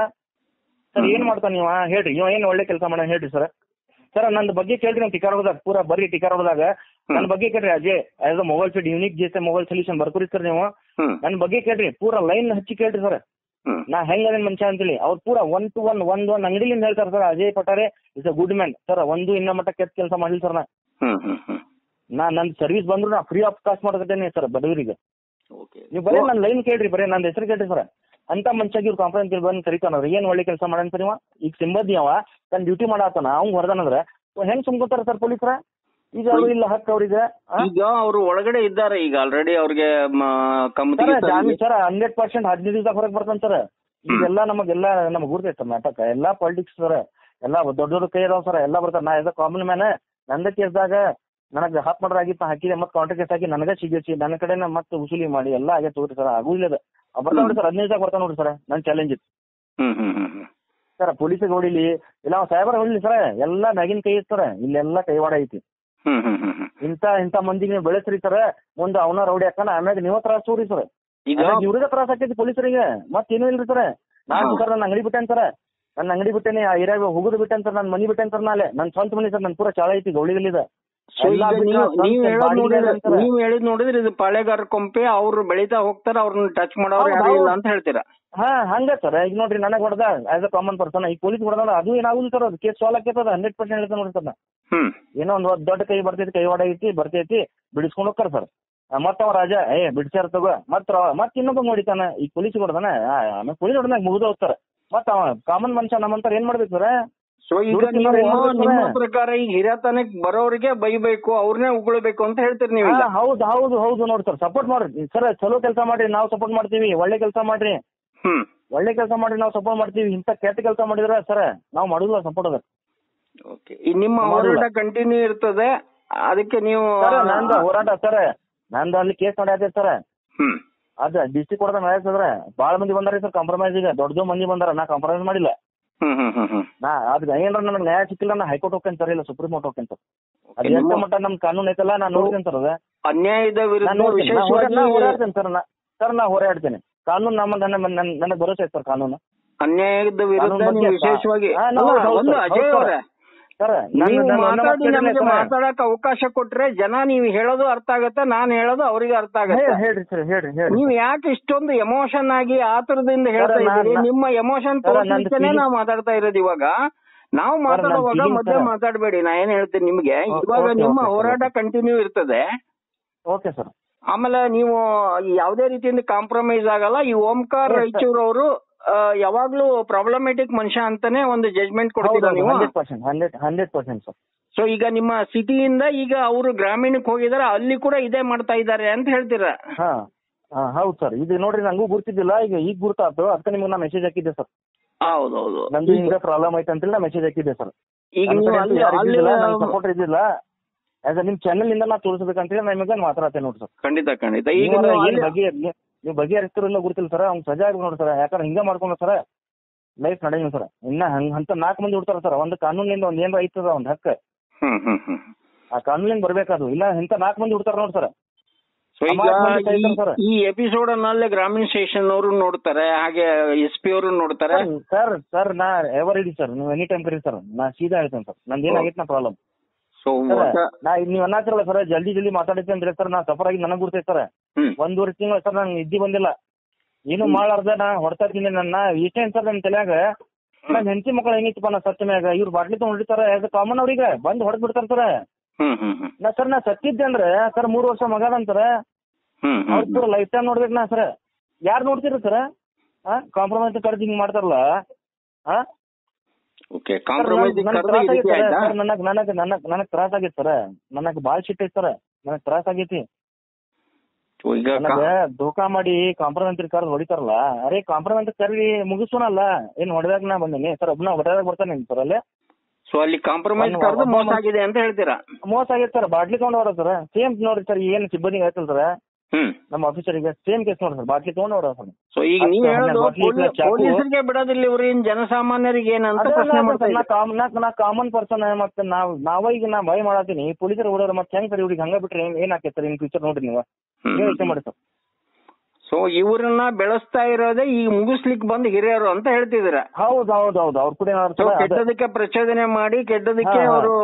ಸರ್ ಏನ್ ಮಾಡ್ತಾನ ನೀವ ಹೇಳ್ರಿ ಇವ ಏನ್ ಒಳ್ಳೆ ಕೆಲಸ ಮಾಡ ಹೇಳ್ರಿ ಸರ್ ಸರ್ ನನ್ನ ಬಗ್ಗೆ ಕೇಳ್ರಿ ನಾವು ಟಿಕಾರ ಹೊಡೆದಾಗ ಪೂರಾ ಬರ್ರಿ ಟಿಕಾರ ಹೊಡೆದಾಗ ನನ್ನ ಬಗ್ಗೆ ಕೇಳ್ರಿ ಅಜಯ್ ಆಸ್ ಅ ಮೊಬೈಲ್ ಫೀಡ್ ಯೂನಿಕ್ ಜೇಸೆ ಮೊಬೈಲ್ ಸೊಲ್ಯೂಷನ್ ಬರ್ಕೊರಿ ಸರ್ ನೀವು ಹ್ಮ್ ನನ್ನ ಬಗ್ಗೆ ಕೇಳ್ರಿ ಪೂರಾ ಲೈನ್ ಹಚ್ಚಿ ಕೇಳ್ರಿ ಸರ್ ಹ್ಮ್ ನಾ ಹೆಂಗದೇನ್ ಮನುಷ್ಯ ಅಂತೇಳಿ ಅವ್ರು ಪೂರಾ ಒನ್ ಟು ಒನ್ ಒಂದ್ ಒಂದ್ ಅಂಗಡಿಲಿಂದ ಹೇಳ್ತಾರೆ sir Ajay Patare is a good man sir ಒಂದು ಇನ್ನ ಮಟ್ಟ ಕೆಟ್ಟ ಕೆಲಸ ಮಾಡಿಲ್ಲ ಸರ್ ನಾ ಹ್ಮ್ ಹ್ಮ್ ಹ್ಮ್ ನಾ ನನ್ ಸರ್ವಿಸ್ ಬಂದ್ರು ನಾ ಫ್ರೀ ಆಫ್ ಕಾಸ್ಟ್ ಮಾಡಕತ್ತೇನೆ ಸರ್ ಬಡವರಿಗೆ ಓಕೆ ನೀವು ಬರೀ ನನ್ನ ಲೈನ್ ಕೇಳ್ರಿ ಬರೀ ನನ್ನ ಹೆಸರು ಕೇಳ್ರಿ ಸರ್ ಅಂತ ಮನುಷ್ಯಾಗ ಇವ್ರು ಕಾಂಪ್ರಮೈಸ್ ಬಂದು ಕರಿತಾನವ್ರು ಏನ್ ಒಳ್ಳೆ ಕೆಲಸ ಮಾಡನ್ ಸರ್ ಇವ ಈಗ ಸಿಂಬದ್ದಿ ಅವ ತನ್ನ ಡ್ಯೂಟಿ ಮಾಡಾತಾನ ಅವ್ನ್ ಹೊರದಾನಂದ್ರ ಹೆಂಗ್ ಸುಮ್ಕೋತಾರ ಸರ್ ಪೊಲೀಸರ ಈಗ ಅವ್ರು ಇಲ್ಲ ಹಕ್ಕ ಅವ್ರಿಗೆ ಆ? ಈಗ ಅವರು ಒಳಗಡೆ ಇದ್ದಾರೆ ಈಗ ಆಲ್ರೆಡಿ ಅವ್ರಿಗೆ ಸರ್ ಕಮಿಟಿ ಜಾಮೀನ್ ಸರ್ ಹಂಡ್ರೆಡ್ ಪರ್ಸೆಂಟ್ ಹದಿನೈದು ದಿವಸ ಹೊರಗೆ ಬರ್ತಾನೆ ಸರ್ ಈಗೆಲ್ಲ ನಮಗೆಲ್ಲ ನಮಗ್ ಗುರ್ತೈತೆ ಸರ್ ನಾಟಕ ಎಲ್ಲಾ ಪಾಲಿಟಿಕ್ಸ್ ಸರ್ ಎಲ್ಲಾ ದೊಡ್ಡ ದೊಡ್ಡ ಕೈ ಇದಾವ ಸರ್ ಎಲ್ಲ ಬರ್ತಾರೆ ನಾ ಎಸ್ ಕಾಮನ್ ಮ್ಯಾನ್ ನಂದ ಕೇಸ್ದಾಗ ನನಗೆ ಹಾತ್ ಮಾಡ್ರ ಆಗಿತ್ತು ನಾ ಹಾಕಿದೆ ಮತ್ತೆ ಕೌಂಟರ್ ಕೇಸ್ ಹಾಕಿ ನನಗೆ ಸಿಗಿಸಿ ನನ್ನ ಕಡೆನ ಮತ್ತೆ ವಸೂಲಿ ಮಾಡಿ ಎಲ್ಲ ಆಗೇ ತಗೋರಿ ಸರ್ ಆಗುದಿಲ್ಲ ಅದು ಬರ್ತಾವ ನೋಡಿ ಸರ್ ಹದಿನೈದು ದಿವಸ ಬರ್ತಾನೆ ನೋಡಿ ಸರ್ ನನ್ನ ಚಾಲೆಂಜ್ ಇತ್ತು ಹ್ಮ್ ಹ್ಮ್ ಹ್ಮ್ ಹ್ಮ್ ಸರ್ ಪೊಲೀಸಿಗೆ ಹೊಡಿಲಿ ಇಲ್ಲ ಅವ ಸಾಹೇಬರ್ ಹೊಡಿಲಿ ಸರ್ ಎಲ್ಲ ಮ್ಯಾಗಿನ ಕೈ ಇತ್ತು ಸರ್ ಇಲ್ಲೆಲ್ಲ ಕೈವಾಡ ಐತಿ ಹ್ಮ್ ಹ್ಮ್ ಹ್ಮ್ ಹ್ಮ್ ಇಂತ ಇಂತ ಮಂದಿಗೆ ನೀವು ಬೆಳೆಸ್ರಿ ಸರ್ ಮುಂದೆ ಅವನ ರೌಡಿ ಹಾಕನ ಆಮ್ಯಾಗ ನೀವ ತ್ರಾಸ ತಗೋರಿ ಸರ್ ಈಗ ಇವ್ರಿಗೆ ತ್ರಾಸ ಆಕೈತಿ ಪೊಲೀಸರಿಗೆ ಮತ್ತೇನು ಇಲ್ರಿ ಸರ್ ನಾನು ಹಾ. ಸರ್ ನನ್ನ ಅಂಗಡಿ ಬಿಟ್ಟೇನ್ ಸರ್ ನನ್ನ ಅಂಗಡಿ ಬಿಟ್ಟೇನಿ ಆ ಏರಿಯಾಗ ಹೋಗುದು ಬಿಟ್ಟೇನ್ ಸರ್ ನನ್ನ ಮನಿ ಬಿಟ್ಟೇನ್ ಸರ್ ನಾಳೆ ನನ್ನ ಸ್ವಂತ ಮನಿ ಸರ್ ನನ್ನ ಪೂರ ಚಾಳ ಐತಿ ಗೌಳಿಗಲ್ಲಿದೆ ಸೊ ಎಲ್ಲಾ ಈಗ ಬಿಟ್ಟು ನೀವು ಸ್ವಂತ ನೀವ್ ಹೇಳೋದ್ ಬಾಡಿಗೆ ನೋಡಿದ್ರೆ ಅಂತಾರೆ. ನೀವ್ ಹೇಳಿದ್ ನೋಡಿದ್ರೆ ಇದು ಪಾಳೆಗಾರ ಕೊಂಪೆ ಅವ್ರು ಬೆಳೀತಾ ಹೋಗ್ತಾರ ಅವ್ರನ್ನ ಟಚ್ ಮಾಡೋರು ಹೌದು, ಯಾರು ಇಲ್ಲ ಹೌದು. ಅಂತ ಹೇಳ್ತೀರಾ ಹಾ ಹಂಗ ಸರ್ ಈಗ ನೋಡ್ರಿ ನನಗ್ ಹೊಡೆದ ಆಸ್ ಅ ಕಾಮನ್ ಪರ್ಸನ್ ಈಗ ಪೊಲೀಸ್ ಹೊಡೆದ ಅದು ಏನಾಗುದಿಲ್ಲ ಸರ್ ಅದು ಕೇಸ್ ಸಾಲ್ವ್ ಆಕೈತದ ಹಂಡ್ರೆಡ್ ಪರ್ಸೆಂಟ್ ಹೇಳ್ತಾನೆ ನೋಡಿ ಸರ್ ನಾ ಹ್ಮ್ ಏನೋ ಒಂದು ದೊಡ್ಡ ಕೈ ಬರ್ತೈತಿ ಕೈವಾಡ ಐತಿ ಬರ್ತೈತಿ ಬಿಡಿಸ್ಕೊಂಡು ಹೋಗ್ತಾರ ಸರ್ ಮತ್ತ ಅವ ರಾಜ ಏ ಬಿಡ್ಸ್ಯಾರ ತಗೋ ಮತ್ತ ಮತ್ ಇನ್ನೊಬ್ಬ ನೋಡಿತಾನ ಈಗ ಪೊಲೀಸ್ ಹೊಡೆದಾನ ಆಮೇಲೆ ಪೊಲೀಸ್ ಹೊಡೆದಾಗ ಮುಗಿದು ಹೋಗ್ತಾರ ಮತ್ತ ಅವ ಕಾಮನ್ ಮನುಷ್ಯ ನಮ್ಮಂತಾರ ಏನ್ ಮಾಡ್ಬೇಕು ಸರ್ ಸೊ ಈಗ ದುಡ್ಡು ನೀವು ತಿನ್ನೋರು ಏನ್ ಮಾಡ್ಬೇಕು ನಿಮ್ಮ ಸರ್? ಪ್ರಕಾರ ಈಗ ಹಿರಿಯತನಕ್ ಬರೋರಿಗೆ ಬೈಬೇಕು ಅವ್ರನ್ನೇ ಉಗುಳ್ಬೇಕು ಅಂತ ಹೇಳ್ತೀರಿ ನೀವು ಈಗ ಹಾ, ಹೌದು ಹೌದು ಹೌದು ನೋಡಿ ಸರ್ ಸಪೋರ್ಟ್ ಮಾಡ್ರಿ ಸರ್ ಚಲೋ ಕೆಲಸ ಮಾಡ್ರಿ ನಾವು ಸಪೋರ್ಟ್ ಮಾಡ್ತೀವಿ ಒಳ್ಳೆ ಕೆಲಸ ಮಾಡ್ರಿ ಹ್ಮ್ ಒಳ್ಳೆ ಕೆಲಸ ಮಾಡ್ರಿ ನಾವು ಸಪೋರ್ಟ್ ಮಾಡ್ತೀವಿ ಇಂಥ ಕೆಟ್ಟ ಕೆಲಸ ಮಾಡಿದ್ರ ಸರ್ ನಾವು ಮಾಡುದಿಲ್ಲ ಸಪೋರ್ಟ್ ಅದ ಓಕೆ ಈ ನಿಮ್ಮ ಮಾಡಿಲ್ಲ. ಹೋರಾಟ ಕಂಟಿನ್ಯೂ ಇರ್ತದೆ ಅದಕ್ಕೆ ನೀವು ಸರ್ ನಂದ ಹೋರಾಟ ಸರ್ ನಂದು ಅಲ್ಲಿ ಕೇಸ್ ನಡೆಯತ್ತೆ ಸರ್ ಹ್ಮ್ ಅದ ಡಿಸ್ಟಿಕ್ ಕೊಡದ ನಡೆಯತ್ತಂದ್ರ ಬಾಳ ಮಂದಿ ಬಂದಾರ ಸರ್ ಕಾಂಪ್ರಮೈಸ್ ಈಗ ದೊಡ್ಡ ಮಂದಿ ಬಂದಾರ ನಾ ಕಾಂಪ್ರಮೈಸ್ ಮಾಡಿಲ್ಲ ಹ್ಮ್ ಹ್ಮ್ ಹ್ಮ್ ಹ್ಮ್ ನಾ ಅದ್ ಏನಾರ ನನಗೆ ನ್ಯಾಯ ಸಿಕ್ಕಿಲ್ಲ ನಾ ಹೈಕೋರ್ಟ್ ಹೋಗ್ತೇನೆ ಸರ್ ಇಲ್ಲ ಸುಪ್ರೀಂ ಕೋರ್ಟ್ ಹೋಗ್ತೇನೆ ಸರ್ ಅದ್ Okay, ಎಷ್ಟು ನಿಮ್ಮ- ಮಟ್ಟ ನಮ್ ಕಾನೂನು ಐತಲ್ಲ ನಾ ನೋಡ್ತೇನೆ ಸರ್ ಅದ ಅನ್ಯಾಯದ ನಾ ವಿರುದ್ಧ ನೋಡ್ತೇನೆ ನಾ ಹೋರಾ- ನಾ ವಿಶೇಷವಾಗಿ ಹೋರಾಡ್ತೇನೆ ಸರ್ ನಾ ಸರ್ ನಾ ಹೋರಾಡ್ತೇನೆ ಕಾನೂನು ನಮ್ಮ ನನ್ನ ನನ್ನ- ನನಗೆ ಭರೋಸೆ ಐತೆ ಸರ್ ಕಾನೂನು ಅನ್ಯಾಯದ ವಿರುದ್ಧ ಕಾನೂನು ಬಗ್ಗೆ ನೀವು ವಿಶೇಷವಾಗಿ ಹಾ, ನಾವು ಅಲ್ಲ, ಹೌದು ಒಂದು ಸರ್, ಅಜಯ್ ಹೌದು ಅವರೇ ಸರ್ ನೀವು ನನ್ನ- ನನ್ನ ಮಾತಾಡಿ ಮಾತು ನಮಗೆ ಕೇಳಿದ್ರೆ ಸರ್, ಮಾತಾಡಕ್ ಅವಕಾಶ ಕೊಟ್ರೆ ಜನ ನೀವು ಹೇಳೋದು ಅರ್ಥ ಆಗತ್ತೆ ನಾನ್ ಹೇಳೋದು ಅವ್ರಿಗೆ ಅರ್ಥ ಆಗತ್ತೆ ಹೇ- ಹೇಳ್ರಿ ಸರ್ ಹೇಳ್ರಿ ಹೇಳ್ರಿ ನೀವು ಯಾಕೆ ಇಷ್ಟೊಂದು ಎಮೋಷನ್ ಆಗಿ ಆತುರದಿಂದ ಹೇಳ್ತಾ ಸರ್, ನಾನ್- ಇದ್ದೀರಿ ನಾನ್- ನಿಮ್ಮ ಎಮೋಷನ್ ಸರ್, ನಂದು ತೋರಿಸ್ಲಿಕ್ಕೇನೆ feeling- ನಾವು ಮಾತಾಡ್ತಾ ಇರೋದು ಇವಾಗ ನಾವು ನನ್ನ ಮಾತಾಡುವಾಗ feeling ಮಧ್ಯೆ ಸರ್. ಮಾತಾಡಬೇಡಿ ನಾ ಏನ್ ಹೇಳ್ತೀನಿ ನಿಮ್ಗೆ ಓ- ಇವಾಗ ಓಕೆ, ನಿಮ್ಮ ಓಕೆ, ಸರ್, ಹೋರಾಟ ಓಕೆ. ಕಂಟಿನ್ಯೂ ಇರ್ತದೆ ಓಕೆ ಸರ್ ಆಮೇಲೆ ನೀವು ಯಾವುದೇ ರೀತಿಯಿಂದ ಕಾಂಪ್ರಮೈಸ್ ಆಗಲ್ಲ ಈ ಓಂಕಾರ್ Yes, sir. ರಾಯಚೂರ್ ಅವರು ಯಾವಾಗ್ಲೂ ಪ್ರಾಬ್ಲಮ್ಯಾಟಿಕ್ ಮನುಷ್ಯ ಅಂತಾನೆ ಒಂದು ಜಜ್ಮೆಂಟ್ ಕೊಡ್ತೀರಾ ನೀವು hundred percent hundred hundred percent sir so ಈಗ ನಿಮ್ಮ ಸಿಟಿಯಿಂದ ಈಗ ಅವರು ಗ್ರಾಮೀಣಕ್ಕೆ ಹೋಗಿದ್ದಾರೆ ಅಲ್ಲಿ ಕೂಡ ಇದೇ ಮಾಡ್ತಾ ಇದ್ದಾರೆ ಅಂತ ಹೇಳ್ತೀರಾ ಹಾ ಹಾ ಹೌದು ಸರ್ ಇದು ನೋಡ್ರಿ ನಂಗೂ ಗುರ್ತಿದ್ದಿಲ್ಲ ಈಗ ಈಗ ಗುರ್ತಾತು ಅದಕ್ಕೆ ನಿಮ್ಗೆ ನಾ ಮೆಸೇಜ್ ಹಾಕಿದ್ದೆ ಸರ್ ಹೌದೌದು ನಂದು ಹಿಂಗ ಪ್ರಾಬ್ಲಮ್ ಐತೆ ಅಂತೇಳಿ ನಾ ಮೆಸೇಜ್ ಹಾಕಿದ್ದೆ ಸರ್ ಈಗ ನೀವು ಅಲ್ಲಿ ಅಲ್ಲಿ ಸಪೋರ್ಟ್ ಇದ್ದಿಲ್ಲ ಆಸ್ ನಿಮ್ ಚಾನೆಲ್ ಇಂದ ನಾ ತೋರಿಸ್ಬೇಕಂತೇಳಿ ನಾ ನಿಮಗೆ ಮಾತಾಡತ್ತೆ ನೋಡಿ ಸರ್ ಖಂಡಿತ ಖಂಡಿತ ಈಗ ಈಗ ನೀವು ಏನ್ ಅಲ್ಲಿ- ಬಗೆ ನೀವು ಬಗೆಹರಿಸ್ತಿರಲ್ಲ ಗೊತ್ತಿಲ್ಲ ಸರ್ ಅವ್ನು ಸಜಾ ಆಗಿ ನೋಡಿ ಸರ್ ಯಾಕಂದ್ರೆ ಹಿಂಗ ಮಾಡ್ಕೊಂಡು ಸರ್ ಲೈಫ್ ನಡೆಯಲ್ಲ ಸರ್ ಇನ್ನ ಹಂಗ ಅಂತ ನಾಲ್ಕು ಮಂದಿ ಹುಡ್ತಾರ ಸರ್ ಒಂದು ಕಾನೂನಿಂದ ಒಂದ್ ಏನ್ರ ಐತದ ಒಂದ್ ಹಕ್ಕ ಹ್ಮ್ ಹ್ಮ್ ಹ್ಮ್ ಆ ಕಾನೂನಿಂದ ಬರ್ಬೇಕದು ಇಲ್ಲ ಇಂತ ನಾಲ್ಕು ಮಂದಿ ಹುಡ್ತಾರ ನೋಡಿ ಸರ್ ಸೊ ಈಗ ಅಮಾಯಕ ಮಂದಿ ಈ- ಸಾಯ್ತಾರೆ ಸರ್. ಈ ಎಪಿಸೋಡ್ ಅನ್ನಲ್ಲೇ ಗ್ರಾಮೀಣ ಸ್ಟೇಷನ್ ಅವರು ನೋಡ್ತಾರೆ ಹಾಗೆ ಎಸ್ ಪಿ ಅವರು ನೋಡ್ತಾರೆ ಸರ್ ಸರ್ ನಾ ಎವರ್ ಇಡಿ ಸರ್ ನೀವು ಎನಿ ಟೈಮ್ ಕರಿ ಸರ್ ನಾ ಸೀದಾ ಹೇಳ್ತೇನೆ ಸರ್ ನಂದು ಏನಾಗೈತೆ ನಾ ಪ್ರಾಬ್ಲಮ್ ಸೊ ನಾ ನೀವು ಅನ್ನತ್ತಿರಲ್ಲ ಸರ್ ಜಲ್ದಿ ಜಲ್ದಿ ಮಾತಾಡೈತೆ ಅಂದ್ರೆ ಸರ್ ನಾ ಸಫರ್ ಆಗಿ ನನಗೆ ಗುರ್ತೈತೆ ಸರ್ ಹ್ಮ್ ಒಂದೂವರೆ ತಿಂಗಳು ಸರ್ ನಂಗೆ ನಿದ್ದೆ ಬಂದಿಲ್ಲ ಏನು ಮಾಡಾರ್ದ ನಾ ಹೊಡ್ತಾ ಇದ್ದೀನಿ ನನ್ನ ಇಷ್ಟೇನ್ ಸರ್ ನನ್ನ ತಲೆಯಾಗ ನನ್ನ ಹೆಂಡತಿ ಮಕ್ಕಳು ಹೆಂಗಿತ್ತಪ್ಪ ನಾ ಸತ್ತ ಮ್ಯಾಗ ಇವ್ರು ಬಾಟ್ಲಿ ತಗೊಂಡ್ ಹೊಡಿತಾರ ಆಸ್ ಕಾಮನ್ ಅವ್ರಿಗೆ ಬಂದ್ ಹೊಡೆದ್ ಬಿಡ್ತಾರ ಸರ್ ಹ್ಮ್ ಹ್ಮ್ ಹ್ಮ್ ನಾ ಸರ್ ನಾ ಸತ್ತಿದ್ದೆ ಅಂದ್ರೆ ಸರ್ ಮೂರು ವರ್ಷ ಮಗದಂತಾರ ಹ್ಮ್ ಅವ್ರ ಹ್ಮ್ ಪೂರ ಲೈಫ್ ಟೈಮ್ ನೋಡ್ಬೇಕು ನಾ ಸರ್ ಯಾರು ನೋಡ್ತೀರ ಸರ್ ಹಾ ಕಾಂಪ್ರಮೈಸ್ ಕಡ್ದು ಹಿಂಗ್ ಮಾಡ್ತಾರಲ್ಲ ಹಾ ಓಕೆ ಕಾಂಪ್ರಮೈಸ್ ಕರೆದು ಈ ರೀತಿ ಆಯ್ತಾ ಸರ್ ನನಗ್ ನನಗ್ ನನಗ್ ನನಗ್ ತ್ರಾಸ ಆಗೈತೆ ಸರ್ ನನಗ್ ಬಾಳ್ ಶಿಟ್ ಐತೆ ಸರ್ ನನಗ್ ತ್ರಾಸ ಆಗೈತಿ ಸೊ ಈಗ ಕಾ- ನನಗ ಧೋಕಾ ಮಾಡಿ ಕಾಂಪ್ರಮೈಸ್ ಕರ್ದು ಹೊಡಿತಾರಲ್ಲ ಅರೆ ಕಾಂಪ್ರಮೈಸ್ ಕರ್ರಿ ಮುಗಿಸೋಣಲ್ಲ ಏನ್ ಹೊಡೆದಾಗ ನಾ ಬಂದೇನಿ ಸರ್ ಒಬ್ನ ಹೊಡೆದಾಗ ಬರ್ತಾನೆ ಸರ್ ಅಲ್ಲೇ ಸೊ ಅಲ್ಲಿ ಕಾಂಪ್ರಮೈಸ್ ಒಂದು- ಕರೆದು ಒಬ್ಬ ಮೋಸ ಮನುಷ್ಯ- ಆಗಿದೆ ಅಂತ ಹೇಳ್ತೀರಾ ಮೋಸ ಆಗೈತೆ ಸರ್ ಬಾಟ್ಲಿ ತೊಗೊಂಡವ್ರ ಸರ್ ಸೇಮ್ ನೋಡ್ರಿ ಸರ್ ಏನು ಸಿಬ್ಬಂದಿ ಆಯ್ತಲ್ಲ ಸರ್ ಹ್ಮ್ ನಮ್ಮ ಆಫೀಸರಿಗೆ ಸೇಮ್ ಕೇಸ್ ನೋಡ್ರಿ ಸರ್ ಬಾಟ್ಲಿ ತೊಗೊಂಡವ್ರ ಸರ್ ಸೊ ಈಗ ಹತ್ತು ನೀವ್ ಹೇಳೋದು ಹನ್ನೆರಡು ಬಾಟ್ಲಿ ಇಲ್ಲ, ಚಾಕು. ಪೊಲೀಸರಿಗೆ ಬಿಡೋದಿಲ್ಲ ಇವ್ರು ಇನ್ ಜನಸಾಮಾನ್ಯರಿಗೆ ಏನಂತ ಅದೇ ಪ್ರಶ್ನೆ ಅಲ್ಲ ಮಾಡ್ತಾ ಸರ್, ನಾ ಇದ್ದೀನಿ. ಕಾಮ್ ನಾ ನಾ ಕಾಮನ್ ಪರ್ಸನ್ ಮತ್ತೆ ನಾವ್ ನಾವ ಈಗ ನಾ ಭಯ ಮಾಡತ್ತೀನಿ ಪೊಲೀಸರು ಹೊಡೋರು ಮತ್ತೆ ಹೆಂಗ್ ಸರ್ ಇವ್ರಿಗೆ ಹಂಗ ಬಿಟ್ರೆ ಏನ್ ಏನ್ ಆಕೈತೆ ಸರ್ ಇನ್ ಫ್ಯೂಚರ್ ನೋಡ್ರಿ ನೀವು ಹ್ಮ್. ಏನ್ ಯೋಚನೆ ಮಾಡಿ ಸರ್ ಸೊ ಇವ್ರನ್ನ ಬೆಳೆಸ್ತಾ ಇರೋದೇ ಈಗ ಮುಗಿಸ್ಲಿಕ್ ಬಂದ್ ಹಿರಿಯರು ಅಂತ ಹೇಳ್ತಿದ್ದೀರಾ ಹೌದು ಹೌದು ಹೌದು ಅವ್ರ ಕೂಡ ಏನಾದ್ರು ಸೊ ಸರ್ ಅದೇ- ಕೆಟ್ಟದಕ್ಕೆ ಪ್ರಚೋದನೆ ಮಾಡಿ ಕೆಟ್ಟದಕ್ಕೆ ಹಾ, ಹಾ. ಅವರು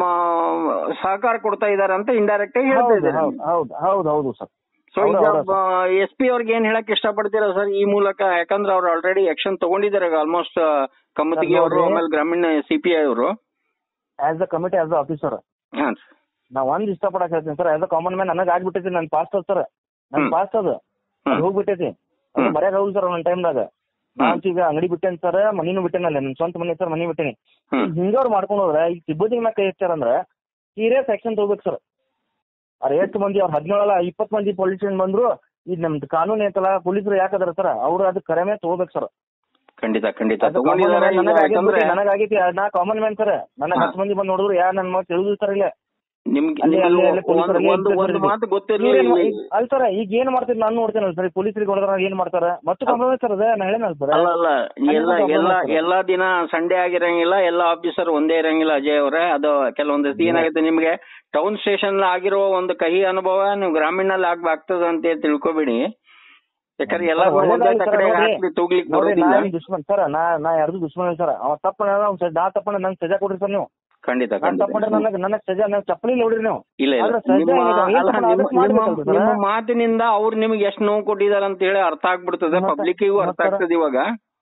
ಸಹಕಾರ ಕೊಡ್ತಾ ಇದಾರೆ ಅಂತ ಇಂಡೈರೆಕ್ಟ್ ಆಗಿ ಹೇಳ್ತಾ ಹೌದು ಇದ್ದಾರೆ ಹೌದು ಹೌದು ಹೌದು ಹೌದು ಸರ್ ಸೊ ಹೌದು, ಈಗ ಹೌದು ಎಸ್ ಪಿ ಅವ್ರಿಗೆ ಏನ್ ಹೇಳಕ್ ಇಷ್ಟಪಡ್ತೀರಾ ಸರ್ ಈ ಮೂಲಕ ಯಾಕಂದ್ರೆ ಅವ್ರು ಆಲ್ರೆಡಿ ಆಕ್ಷನ್ ತಗೊಂಡಿದ್ದಾರೆ ಆಲ್ಮೋಸ್ಟ್ ಕಮ್ಮತಿಗೆ ಅವರು ನೋಡ್ರಿ. ಆಮೇಲೆ ಗ್ರಾಮೀಣ ಸಿ ಪಿ ಐ ಅವರು as a committee as a officer ಹಾ ನಾ ಒಂದ್ ಇಷ್ಟಪಡಕ್ ಹೇಳ್ತೀನಿ sir as a common man ನನಗ್ ಆಗ್ಬಿಟ್ಟೈತಿ ನನ್ ಪಾಸ್ಟ್ ಸರ್ ನನ್ ಹ್ಮ್. ಪಾಸ್ಟ್ ಅದು ಹ್ಮ್. ಅದು ಹೋಗ್ಬಿಟ್ಟೈತಿ ಅದು ಹ್ಮ್. ಮರ್ಯಾದ ಹೋಗಿ ಸರ್ ಒಂದ್ ಟೈಮ್ದಾಗ ನಾನ್ ಈಗ ಅಂಗಡಿ ಬಿಟ್ಟೇನಿ ಸರ್ ಮನಿನೂ ಬಿಟ್ಟೇನಲ್ಲ ನನ್ ಸ್ವಂತ ಮನೆ ಸರ್ ಮನಿ ಬಿಟ್ಟೇನಿ ಹ್ಮ್. ಹಿಂಗವ್ರು ಮಾಡ್ಕೊಂಡು ಹೋದ್ರೆ ಈಗ ಸಿಬ್ಬಂದಿ ಮ್ಯಾಗ ಕೈ ಹಚ್ಚಾರ ಅಂದ್ರ ಸೀರಿಯಸ್ ಆಕ್ಷನ್ ತಗೋಬೇಕು ಸರ್ ಅವ್ರ ಎಷ್ಟು ಮಂದಿ ಅವ್ರ ಹದಿನೇಳಲ್ಲ ಇಪ್ಪತ್ ಮಂದಿ ಪೊಲೀಸ್ ಬಂದ್ರು ಈಗ ನಮ್ದು ಕಾನೂನು ಐತಲ್ಲ ಪೊಲೀಸರು ಯಾಕದಾರ ಸರ್ ಅವ್ರು ಅದು ಕರೆಮೆ ತಗೋಬೇಕು ಸರ್ ಖಂಡಿತ ಖಂಡಿತ ಅದು ತಗೊಂಡಿದ್ದಾರೆ common man ಈಗ ನನಗ್ ಯಾಕಂದ್ರೆ ಆಗೈತಿ, ನನಗ್ ಆಗೈತಿ ನಾ ಕಾಮನ್ ಮ್ಯಾನ್ ಸರ್ ನನಗ್ ಹಾ. ಹತ್ತು ಮಂದಿ ಬಂದ್ ನೋಡಿದ್ರು ಯಾರು ನನ್ ಮಾತು ತಿಳಿದು ಸರ್ ಇಲ್ಲ ನಿಮ್ಗೆ ಅಲ್ಲಿ- ನಿಮ್ಗೆ ಅಲ್ಲಿ- ಅಲ್ಲಿ ಒಂದು ಪೊಲೀಸರಲ್ಲಿ ಒಂದು ಇರ್ತಾರೆ ಒಂದು ಇಲ್ಲಿ. ಮಾತು ಗೊತ್ತಿರ್ಲಿ ಇವ್ರೇನ್ ಮಾ- ಇಲ್ಲಿ. ಈಗ- ಅಲ್ಲ ಸರ್ ಈಗ ಏನ್ ಮಾಡ್ತೀರಿ ನಾನು ನೋಡ್ತೇನಲ್ಲ ಸರ್ ಪೊಲೀಸರಿಗೆ ಹೊಡೆದ್ರ ಏನ್ ಮಾಡ್ತಾರ ಮತ್ತೆ ಕಾಂಪ್ರಮೈಸ್ ಸರ್ ಅದೇ ನಾ ಹೇಳೇನಲ್ಲ ಸರ್ ಅಲ್ಲ ಅಲ್ಲ ಎಲ್ಲ ಅಲ್ಲಿ ಎಲ್ಲ compromise ಎಲ್ಲಾ ದಿನ ಸಂಡೇ ಆಗಿರಂಗಿಲ್ಲ ಎಲ್ಲ ಆಫೀಸರ್ ಒಂದೇ ಇರಂಗಿಲ್ಲ ಅಜಯ್ ಅವರೇ ಅದು ಕೆಲವೊಂದು ಸತಿ ಏನಾಗುತ್ತೆ ನಿಮ್ಗೆ ಟೌನ್ ಸ್ಟೇಷನ್ ಆಗಿರೋ ಒಂದು ಕಹಿ ಅನುಭವ ನೀವು ಗ್ರಾಮೀಣಲ್ಲಿ ಆಗ್ ಆಗ್ತದ ಅಂತ ತಿಳ್ಕೊಬೇಡಿ ಯಾಕಂದ್ರೆ ಎಲ್ಲ ಸರ್, ಒಂದೇ ಒಳ್ಳೇದಾಗ್ಲಿ ಸರ್, ಕಡೆ ನೋಡ್ರಿ. ಹಾಕಿ ತೂಗ್ಲಿಕ್ಕೆ ನೋಡ್ರಿ ನಾ ಬರೋದಿಲ್ಲ ಏನ್ ದುಶ್ಮನ್ ಸರ್ ನಾ ನಾ ಯಾರ್ದು ದುಶ್ಮನ್ ಇಲ್ಲ ಸರ್ ಅವ ತಪ್ಪಣ ನಾ ತಪ್ಪಣ ನಂಗೆ ಸಜಾ ಕೊಡ್ರಿ ಸರ್ ನೀವು ಖಂಡಿತ ನಾನ್ ಖಂಡಿತ ತಪ್ಪಂಡ್ರೆ ನನಗ್ ನನಗ್ ಸಜಾ ನನಗ್ ಚಪ್ಪಲಿ ಹೊಡ್ರಿ ನೀವು ಇಲ್ಲ ಇಲ್ಲ ಆದ್ರೆ ಸಜ್ಜೆ ನಿಮ್ಮ ಆಗಿದೆ, ಏನ್ ಅಲ್ಲ, ತಪ್ಪು ನಿಮ್ಮ- ಅದಕ್ಕೆ ನಿಮ್ಮ ಮಾಡ್ಬೇಕಲ್ರಿ ಸರ್? ನಿಮ್ಮ ಮಾತಿನಿಂದ ಅವ್ರು ನಿಮ್ಗೆ ಎಷ್ಟು ನೋವು ಕೊಟ್ಟಿದ್ದಾರೆ ಅಂತ ಹೇಳಿ ಅರ್ಥ ಆಗ್ಬಿಡ್ತದೆ ಮತ್ತೆ- ಪಬ್ಲಿಕ್ಕಿಗೂ ಅರ್ಥ ಮತ್ತೆ- ಆಗ್ತದೆ ಇವಾಗ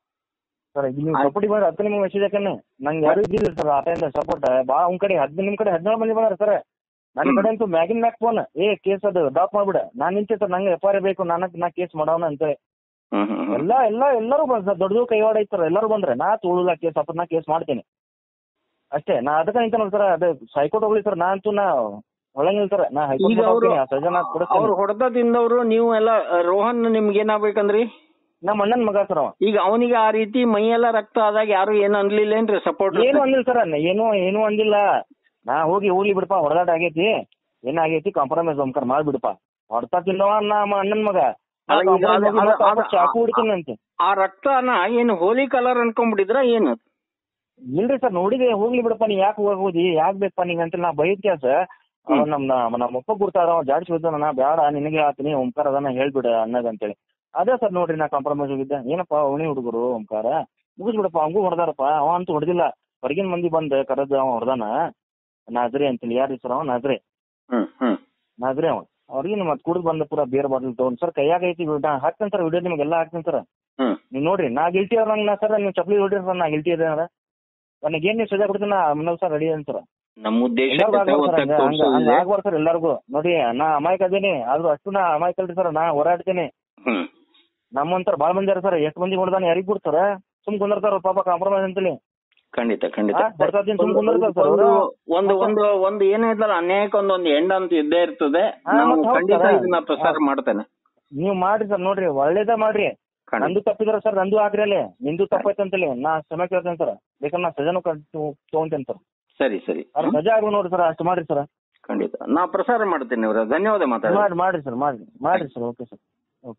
ಸರ್ ಈಗ ನೀವು ಆಯ್ತು. ಸಪೋರ್ಟ್ ಬಂದ್ರೆ ಹತ್ತು ನಿಮ್ಗೆ ಮೆಸೇಜ್ ಹಾಕೇನೆ ನಂಗೆ ಯಾರು ಇದ್ದಿಲ್ಲ ಸರ್ ಆ ಟೈಮ್ ಸಪೋರ್ಟ್ ಬಾ ಅವ್ನ ಕಡೆ ಹದ್ ನಿಮ್ ಕಡೆ ಹದಿನೇಳು ಮಂದಿ ಬಂದಾರ ಸರ್ ನನ್ನ ಹ್ಮ್. ಕಡೆ ಅಂತೂ ಮ್ಯಾಗಿನ್ ಮ್ಯಾಕ್ ಫೋನ್ ಏ ಕೇಸ್ ಅದು ಡಾಪ್ ಮಾಡ್ಬಿಡ ನಾನ್ ನಿಂತೆ ಸರ್ ನಂಗೆ ಎಫ್ ಐ ಆರ್ ಬೇಕು ನನಗ್ ನಾ ಕೇಸ್ ಮಾಡೋಣ ಅಂತೇಳಿ ಹ್ಮ್ ಹ್ಮ್ ಹ್ಮ್. ಎಲ್ಲಾ ಎಲ್ಲಾ ಎಲ್ಲರೂ ಬಂದ್ ಸರ್ ದೊಡ್ಡದು ಕೈವಾಡ ಐತರ ಎಲ್ಲರೂ ಬಂದ್ರೆ ನಾ ತುಳುಲ್ಲ ಕೇಸ್ ಅಪ್ಪ ನಾ ಕೇಸ್ ಮಾಡ್ತೀನಿ ಅಷ್ಟೇ ನಾ ಅದಕ್ಕೆ ನಿಂತ ಸರ್ ಅದು ಹೈಕೋರ್ಟ್ ಹೋಗ್ಲಿ ಸರ್ ನಾ ಅಂತೂ ನಾ ಹೊಳಂಗಿಲ್ಲ ಸರ್ ನಾ ಈಗ ಹೈಕೋರ್ಟ್ ಅವರು ಹೋಗ್ತೀನಿ ಆ ಸಜಾ ನಾ ಕೊಡಿಸ್ತೀನಿ ಅವ್ರು ಹೊಡೆತ ತಿಂದವರು ನೀವು ಎಲ್ಲ ರೋಹನ್ ನಿಮ್ಗೆ ಏನಾಗ್ಬೇಕಂದ್ರಿ ನಮ್ಮ ಅಣ್ಣನ ಮಗ ಸರ್ ಅವ ಈಗ ಅವನಿಗೆ ಆ ರೀತಿ ಮೈಯೆಲ್ಲ ರಕ್ತ ಆದಾಗ ಯಾರು ಏನು ಅನ್ಲಿಲ್ಲೇನ್ರಿ ಸಪೋರ್ಟ್ ಏನು ಅಂದಿಲ್ಲ ಸರ್ ಏನು ಏನು ಅಂದಿಲ್ಲ ನಾ ಹೋಗಿ ಹೋಗ್ಲಿ ಬಿಡಪ್ಪ ಹೊಡೆದಾಟ ಆಗೈತಿ ಏನಾಗೈತಿ ಕಾಂಪ್ರಮೈಸ್ ಓಂಕಾರ ಮಾಡ್ಬಿಡಪ್ಪ ಹೊಡ್ತಾ ತಿನ್ನವ ನಮ್ಮ ಅಣ್ಣನ ಮಗ ನಾ ಅಲ್ಲ, ಈಗ compromise ಅದು- ಹೋಗಿ ಅದು- ಮತ್ತೆ ವಾಪಸ್ ಅದು- ಚಾಕು ಹೊಡಿತೀನಿ ಅಂತೆ ಆ ರಕ್ತನ ಏನು ಹೋಲಿ ಕಲರ್ ಅನ್ಕೊಂಡ್ಬಿಟ್ಟಿದ್ರ ಏನು ಇಲ್ರಿ ಸರ್ ನೋಡಿದೆ ಹೋಗ್ಲಿ ಬಿಡಪ್ಪ ನೀ ಯಾಕೆ ಹೋಗೋದಿ ಯಾಕೆ ಬೇಕಪ್ಪ ನಿಂಗೆ ಅಂತ ನಾ ಬೈದ್ ಕ್ಯಾಸ ಅವ ನಮ್ ನಮ್ಮ ನಮ್ಮ ಅಪ್ಪ ಗುರ್ತಾರ ಅವ ಜಾಡ್ಸಿ ಬಿದ್ದಾನ ನಾ ಬೇಡ ನಿನಗೆ ಹೇಳ್ತೀನಿ ಓಂಕಾರ ಅದನ್ನ ಹೇಳ್ಬಿಡ ಅನ್ನದ ಅಂತೇಳಿ ಅದೇ ಸರ್ ನೋಡ್ರಿ ನಾ ಕಾಂಪ್ರಮೈಸ್ ಹೋಗಿದ್ದೆ ಏನಪ್ಪ ಅವನಿ ಹುಡುಗರು ಓಂಕಾರ ಮುಗಿಸ್ಬಿಡಪ್ಪ ಅವಂಗೂ ಹೊಡೆದಾರಪ್ಪ ಅವ ಅಂತೂ ಹೊಡೆದಿಲ್ಲ ಹೊರಗಿನ ಮಂದಿ ಬಂದ್ ಕರೆದ ಅವ ಹೊಡೆದಾನ ನಾಜ್ರಿ ಅಂತೇಳಿ ಯಾರು ಸರ್ ಅವ ನಾಜ್ರಿ ಹ್ಮ್ ಹ್ಮ್ ನಾಜ್ರಿ ಅವ ಅವ್ರಿಗೆ ಮತ್ತೆ ಕುಡಿದು ಬಂದ ಪೂರ ಬೇರ್ ಬಾಟಲ್ ತಗೊಂಡ್ ಸರ್ ಕೈಯಾಗ ಐತಿ ನಾ ಹಾಕ್ತೇನೆ ಸರ್ ವಿಡಿಯೋ ನಿಮ್ಗೆಲ್ಲ ಹಾಕ್ತೇನೆ ಸರ್ ಹ್ಮ್ ನೀವ್ ನೋಡ್ರಿ ನಾ ಗಿಲ್ಟಿ ಅವ್ರ ನಾ ಸರ್ ನೀವು ಚಪ್ಪಲಿ ಹೊಡಿರಿ ಸರ್ ನಾ ಗಿಲ್ಟಿ ಇದೆ ಅಂದ್ರೆ ನನಗೆ ಏನ್ ನೀವು ಸಜಾ ಕೊಡ್ತೀನಿ ನಾ ಆಮೇಲೆ ಸರ್ ರೆಡಿ ಅಂತ ಸರ್ ನಮ್ಮ ಉದ್ದೇಶ ಎಲ್ಲರಿಗೂ ಆಗ್ಬಾರ್ದು ಸರ್ ಹಂಗ ಹಂಗ ಹಂಗ ತೋರಿಸೋದಿದೆ ಆಗ್ಬಾರ್ದು ಸರ್ ಎಲ್ಲರಿಗೂ ನೋಡಿ ನಾ ಅಮಾಯಕ ಅದೇನಿ ಆದ್ರೂ ಅಷ್ಟು ನಾ ಅಮಾಯಕ ಅಲ್ರಿ ಸರ್ ನಾ ಹೋರಾಡ್ತೇನೆ ಹ್ಮ್ ನಮ್ಮಂತರ ಬಾಳ್ ಮಂದಿ ಸರ್ ಎಷ್ಟು ಮಂದಿ ಹೊಡೆದಾನ ಯಾರಿಗ್ ಬಿಡ್ತಾರ ಸುಮ್ ಕುಂದಿರ್ತಾರ ಪಾಪ ಕಾಂಪ್ರಮೈಸ್ ಅಂತೇಳಿ ಖಂಡಿತ ಖಂಡಿತ ಹಾ, ಬರ್ತಾ ಇದ್ದೀನಿ, ಸುಮ್ನೆ ಕುಂದ್ರಲ್ಲ ಸರ್ ಒಂದು ಅವ್ರು. ಒಂದು ಒಂದು ಒಂದು ಏನಾಯ್ತಲ್ಲ ಅನ್ಯಾಯಕ್ಕೆ ಒಂದೊಂದು ಎಂಡ್ ಅಂತ ಇದ್ದೇ ಇರ್ತದೆ ಹಾ, ನಾವು ಮತ್ತೆ ಹೌದು ಖಂಡಿತ ಸರ್. ಇದನ್ನ ಪ್ರಸಾರ ಮಾಡ್ತೇನೆ ನೀವ್ ಮಾಡ್ರಿ ಸರ್ ನೋಡ್ರಿ ಒಳ್ಳೇದ ಮಾಡ್ರಿ ಖಂಡಿತ ನಂದು ತಪ್ಪಿದ್ರ ಸರ್ ನಂದು ಹಾಕ್ರಿ ಅಲ್ಲಿ ನಿಂದು ತಪ್ಪೈತೆ ಅಂತೇಳಿ ನಾ ಕ್ಷಮೆ ಕೇಳ್ತೇನೆ ಸರ್ ಬೇಕಾದ್ರೆ ನಾ ಸಜಾನು ತಗೊಂತೇನೆ ಸರ್ ಸರಿ ಸರಿ ಅವ್ರ ಹ್ಮ್? ಸಜಾ ಆಗ್ಬೇಕು ನೋಡ್ರಿ ಸರ್ ಅಷ್ಟು ಮಾಡ್ರಿ ಸರ್ ಖಂಡಿತ ನಾ ಪ್ರಸಾರ ಮಾಡ್ತೇನೆ ಇವರ ಧನ್ಯವಾದ ಮಾತಾಡ ಮಾಡ್ರಿ ಮಾಡ್ರಿ ಸರ್ ಮಾಡ್ರಿ ಮಾಡ್ರಿ sir okay sir okay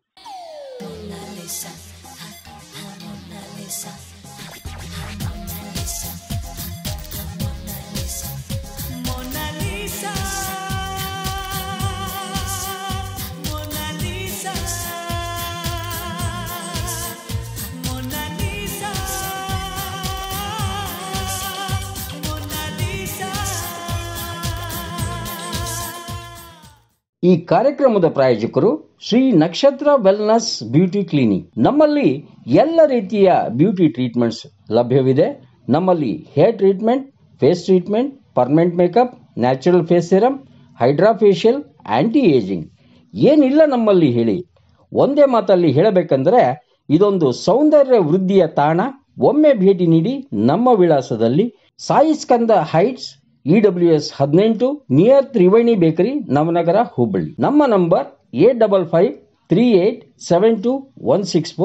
Mona Lisa, Mona Lisa, Mona Lisa, Mona Lisa. ಈ ಕಾರ್ಯಕ್ರಮದ ಪ್ರಾಯೋಜಕರು ಶ್ರೀ ನಕ್ಷತ್ರ ವೆಲ್ನೆಸ್ ಬ್ಯೂಟಿ ಕ್ಲಿನಿಕ್ ನಮ್ಮಲ್ಲಿ ಎಲ್ಲ ರೀತಿಯ ಬ್ಯೂಟಿ ಟ್ರೀಟ್ಮೆಂಟ್ಸ್ ಲಭ್ಯವಿದೆ ನಮ್ಮಲ್ಲಿ hair treatment face treatment permanent makeup natural face serum hydra facial anti ageing ಏನಿಲ್ಲ ನಮ್ಮಲ್ಲಿ ಹೇಳಿ ಒಂದೇ ಮಾತಲ್ಲಿ ಹೇಳಬೇಕಂದ್ರೆ ಇದೊಂದು ಸೌಂದರ್ಯ ವೃದ್ಧಿಯ ತಾಣ ಒಮ್ಮೆ ಭೇಟಿ ನೀಡಿ ನಮ್ಮ ವಿಳಾಸದಲ್ಲಿ Sai Skanda heights E W S ಹದಿನೆಂಟು ನಿಯರ್ ತ್ರಿವೇಣಿ ಬೇಕರಿ ನವನಗರ ಹುಬ್ಬಳ್ಳಿ ನಮ್ಮ number eight double five three eight seven two one six four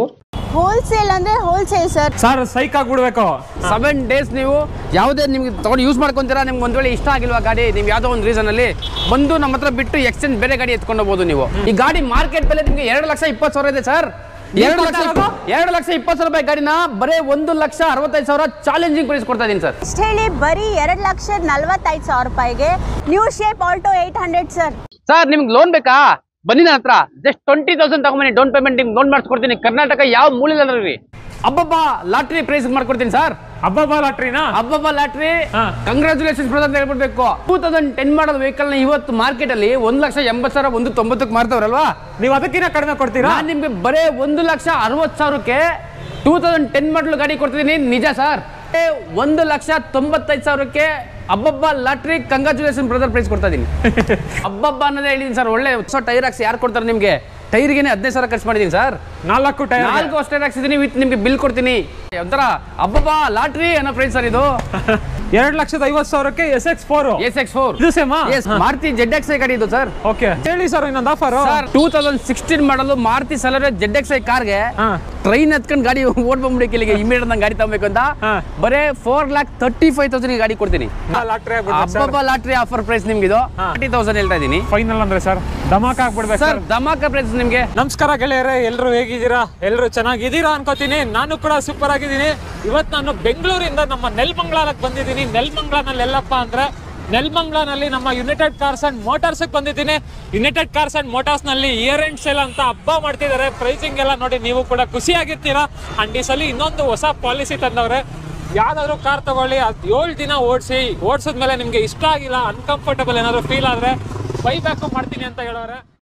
wholesale ಅಂದ್ರೆ ಹೋಲ್ಸೇಲ್ ಸರ್ ಸರ್ ಸೈಕ್ ಆಗ್ಬಿಡ್ಬೇಕು ಸೆವೆನ್ ಡೇಸ್ ನೀವು ಯಾವುದೇ ನಿಮ್ಗೆ ತೊಗೊಂಡು ಯೂಸ್ ಮಾಡ್ಕೊಂತೀರಾ ನಿಮ್ಗೆ ಒಂದ್ ವೇಳೆ ಇಷ್ಟ ಆಗಿಲ್ವಾ ಗಾಡಿ ನಿಮ್ಗೆ ಯಾವುದೋ ಒಂದು ರೀಸನ್ ಅಲ್ಲಿ ಬಂದು ನಮ್ಮ ಹತ್ರ ಬಿಟ್ಟು ಎಕ್ಸ್ಚೇಂಜ್ ಬೇರೆ ಗಾಡಿ ಎತ್ಕೊಂಡು ಹೋಗ್ಬೋದು ನೀವು ಈ ಗಾಡಿ ಮಾರ್ಕೆಟ್ ಬೆಲೆ ನಿಮ್ಗೆ ಎರಡು ಲಕ್ಷ ಇಪ್ಪತ್ತು ಸಾವಿರ ಇದೆ ಸರ್ ಎರಡು ಲಕ್ಷ ಇಪ್ಪ- ಎರಡು ಲಕ್ಷ ಇಪ್ಪತ್ತು ಸಾವಿರ ರೂಪಾಯಿ ಗಾಡಿನ ಬರೀ ಒಂದು ಲಕ್ಷ ಅರವತ್ತೈದು ಸಾವಿರ ಚಾಲೆಂಜಿಂಗ್ ಪ್ರೈಸ್ ಕೊಡ್ತಾ ಇದೀನಿ ಸರ್ ಇಷ್ಟು ಹೇಳಿ ಬರೀ ಎರಡು ಲಕ್ಷ ನಲ್ವತ್ತೈದು ಸಾವಿರ ರೂಪಾಯಿಗೆ new shape Alto eight hundred sir sir ನಿಮ್ಗೆ ಲೋನ್ ಬೇಕಾ ಬನ್ನಿ ನನ್ನ ಹತ್ರ ಜಸ್ಟ್ ಟ್ವೆಂಟಿ ತೌಸಂಡ್ ತಗೊಂಬನ್ನಿ ಡೌನ್ ಪೇಮೆಂಟ್ ನಿಮ್ಗೆ ಲೋನ್ ಮಾಡಿಸ್ಕೊಡ್ತೀನಿ ಕರ್ನಾಟಕ ಯಾವ ಮೂಲೆಲ್ಲ ರೀ ಅಬ್ಬಬ್ಬ ಲಾಟ್ರಿ ಪ್ರೈಸ್ ಮಾಡ್ಕೊಡ್ತೀನಿ ಸರ್ ಹಬ್ಬ ಲಾಟ್ರಿನಾ ಅಬ್ಬಬ್ಬ ಲಾಟ್ರಿ ಹಾ. ಕಂಗ್ರಾಚುಲೇಷನ್ಸ್ ಬ್ರದರ್ ಅಂತ ಹೇಳ್ಬಿಡ್ಬೇಕು two thousand ten model vehicle ನ ಇವತ್ತು ಮಾರ್ಕೆಟ್ ಅಲ್ಲಿ ಒಂದ್ ಲಕ್ಷ ಎಂಬತ್ತು ಸಾವಿರ ಒಂದು ತೊಂಬತ್ತಕ್ಕೆ ಮಾರ್ತಾವ್ರಲ್ವಾ ನೀವು ಅದಕ್ಕಿಂತ ಕಡಿಮೆ ಕೊಡ್ತೀರಾ ನಾನು ನಿಮ್ಗೆ ಬರೇ ಒಂದು ಲಕ್ಷ ಅರವತ್ತು ಸಾವಿರಕ್ಕೆ ಟೂ ತೌಸಂಡ್ ಟೆನ್ ಮಾಡಲ್ ಗಾಡಿ ಕೊಡ್ತಿದ್ದೀನಿ ನಿಜ ಸರ್ ಒಂದು ಲಕ್ಷ ತೊಂಬತ್ತೈದು ಸಾವಿರಕ್ಕೆ ಅಬ್ಬಬ್ಬ ಲಾಟ್ರಿ ಕಂಗ್ರಾಚುಲೇಷನ್ ಬ್ರದರ್ ಪ್ರೈಸ್ ಕೊಡ್ತಾ ಇದೀನಿ ಅಬ್ಬಬ್ಬ ಅನ್ನೋದೇ ಹೇಳಿದೀನಿ ಸರ್ ಒಳ್ಳೆ ಹೊಸ ಟೈರ್ ಹಾಕ್ಸಿ ಯಾರು ಕೊಡ್ತಾರೆ ನಿಮಗೆ ಟೈರ್ಗೆ ಹದಿನೈದು ಸಾವಿರ ಖರ್ಚು ಮಾಡಿದ್ದೀನಿ ಸರ್ ನಾಲ್ಕು ಟೈರ್ ನಾಲ್ಕು ಅಷ್ಟೇ ಹಾಕ್ಸಿದ್ದೀನಿ ವಿತ್ ನಿಮ್ಗೆ ಬಿಲ್ ಕೊಡ್ತೀನಿ ಒಂಥರ ಅಬ್ಬಬ್ಬ ಲಾಟ್ರಿ ಅನ್ನೋ ಪ್ರೈಸ್ ಸರ್ ಇದು ಎರಡ್ ಲಕ್ಷದ ಐವತ್ತು ಸಾವಿರಕ್ಕೆ S X four S X four ಇದು ಸೇಮಾ S Maruti Z X I ಗಾಡಿ ಇದು ಸರ್ ಓಕೆ ಹೇಳಿ ಸರ್ ಇನ್ನೊಂದು offer sir two thousand sixteen model Maruti ಸಲರೆ ಜೆಡ್ ಎಕ್ಸ್ ಐ ಕಾರ್ಗೆ ಹಾ. ಟ್ರೈನ್ ಹತ್ಕೊಂಡು ಗಾಡಿ ಓಡ್ ಬಂದ್ಬಿಡಿ ಇಲ್ಲಿಗೆ ಇಮಿಡಿಯೇಟ್ ನಂಗೆ ಗಾಡಿ ತಗೋಬೇಕು ಅಂತ ಹಾ. ಬರೇ four lakh thirty five thousand ಗಾಡಿ ಕೊಡ್ತೀನಿ ಲಾಟ್ರಿ ಹಬ್ಬಬ್ಬ ಲಾಟ್ರಿ ಆಫರ್ ಪ್ರೈಸ್ ನಿಮ್ಗೆ ಇದು ಹಾ. ತರ್ಟಿ ತೌಸಂಡ್ ಹೇಳ್ತಾ ಇದ್ದೀನಿ ಫೈನಲ್ ಅಂದ್ರೆ ಸರ್ ಧಮಾಕ್ ಆಗ್ಬಿಡ್ಬೇಕು ಸರ್ ಸರ್ ಧಮಾಕ ಪ್ರೈಸ್ ನಿಮ್ಗೆ ನಮಸ್ಕಾರ ಗೆಳೆಯರೇ ಎಲ್ಲರೂ ಹೇಗಿದ್ದೀರಾ ಎಲ್ಲರೂ ಚೆನ್ನಾಗಿದ್ದೀರಾ ಅನ್ಕೋತೀನಿ ನಾನು ಕೂಡ ಸೂಪರ್ ಆಗಿದ್ದೀನಿ ಇವತ್ತು ನಾನು ಬೆಂಗಳೂರಿಂದ ನಮ್ಮ ನೆಲ್ಮಂಗ್ಲಾಲಕ್ಕೆ ಬಂದಿದ್ದೀನಿ ನೆಲ್ಮಂಗ್ಲಾನಲ್ಲಿ ಎಲ್ಲಪ್ಪ ಅಂದ್ರೆ ನೆಲ್ಮಂಗ್ಲಾನಲ್ಲಿ ನಮ್ಮ ಯುನೈಟೆಡ್ ಕಾರ್ಸ್ ಅಂಡ್ ಮೋಟಾರ್ಸ್ ಬಂದಿದ್ದೀನಿ ಯುನೈಟೆಡ್ ಕಾರ್ಸ್ ಅಂಡ್ ಮೋಟಾರ್ಸ್ ನಲ್ಲಿ ಇಯರ್ ಎಂಡ್ ಸೇಲ್ ಅಂತ ಹಬ್ಬ ಮಾಡ್ತಿದ್ದಾರೆ ಪ್ರೈಸಿಂಗ್ ಎಲ್ಲ ನೋಡಿ ನೀವು ಕೂಡ ಖುಷಿಯಾಗಿರ್ತೀರಾ ಅಂಡ್ ಈ ಸಲ ಇನ್ನೊಂದು ಹೊಸ ಪಾಲಿಸಿ ತಂದವ್ರೆ ಯಾವ್ದಾದ್ರು ಕಾರ್ ತಗೊಳ್ಳಿ ಅದು ಏಳು ದಿನ ಓಡಿಸಿ ಓಡಿಸಿದ್ಮೇಲೆ ನಿಮಗೆ ಇಷ್ಟ ಆಗಿಲ್ಲ ಅನ್ಕಂಫರ್ಟಬಲ್ ಏನಾದ್ರು ಫೀಲ್ ಆದ್ರೆ ಬೈ ಬ್ಯಾಕು ಮಾಡ್ತೀನಿ ಅಂತ ಹೇಳೋರೆ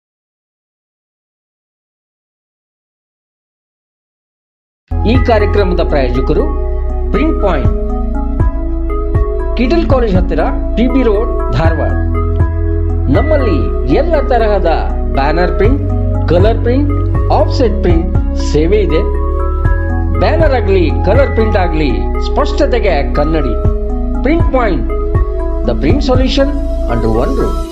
ಈ ಕಾರ್ಯಕ್ರಮದ ಪ್ರಾಯೋಜಕರು ಪ್ರಿಂಟ್ ಪಾಯಿಂಟ್ ಕಿಟಲ್ ಕಾಲೇಜ್ ಹತ್ತಿರ ಟಿ ಬಿ ರೋಡ್ ಧಾರವಾಡ ನಮ್ಮಲ್ಲಿ ಎಲ್ಲ ತರಹದ banner print colour print offset print ಸೇವೆ ಇದೆ ಬ್ಯಾನರ್ ಆಗಲಿ ಕಲರ್ ಪ್ರಿಂಟ್ ಆಗಲಿ ಸ್ಪಷ್ಟತೆಗೆ ಕನ್ನಡಿ print point the print solution under one room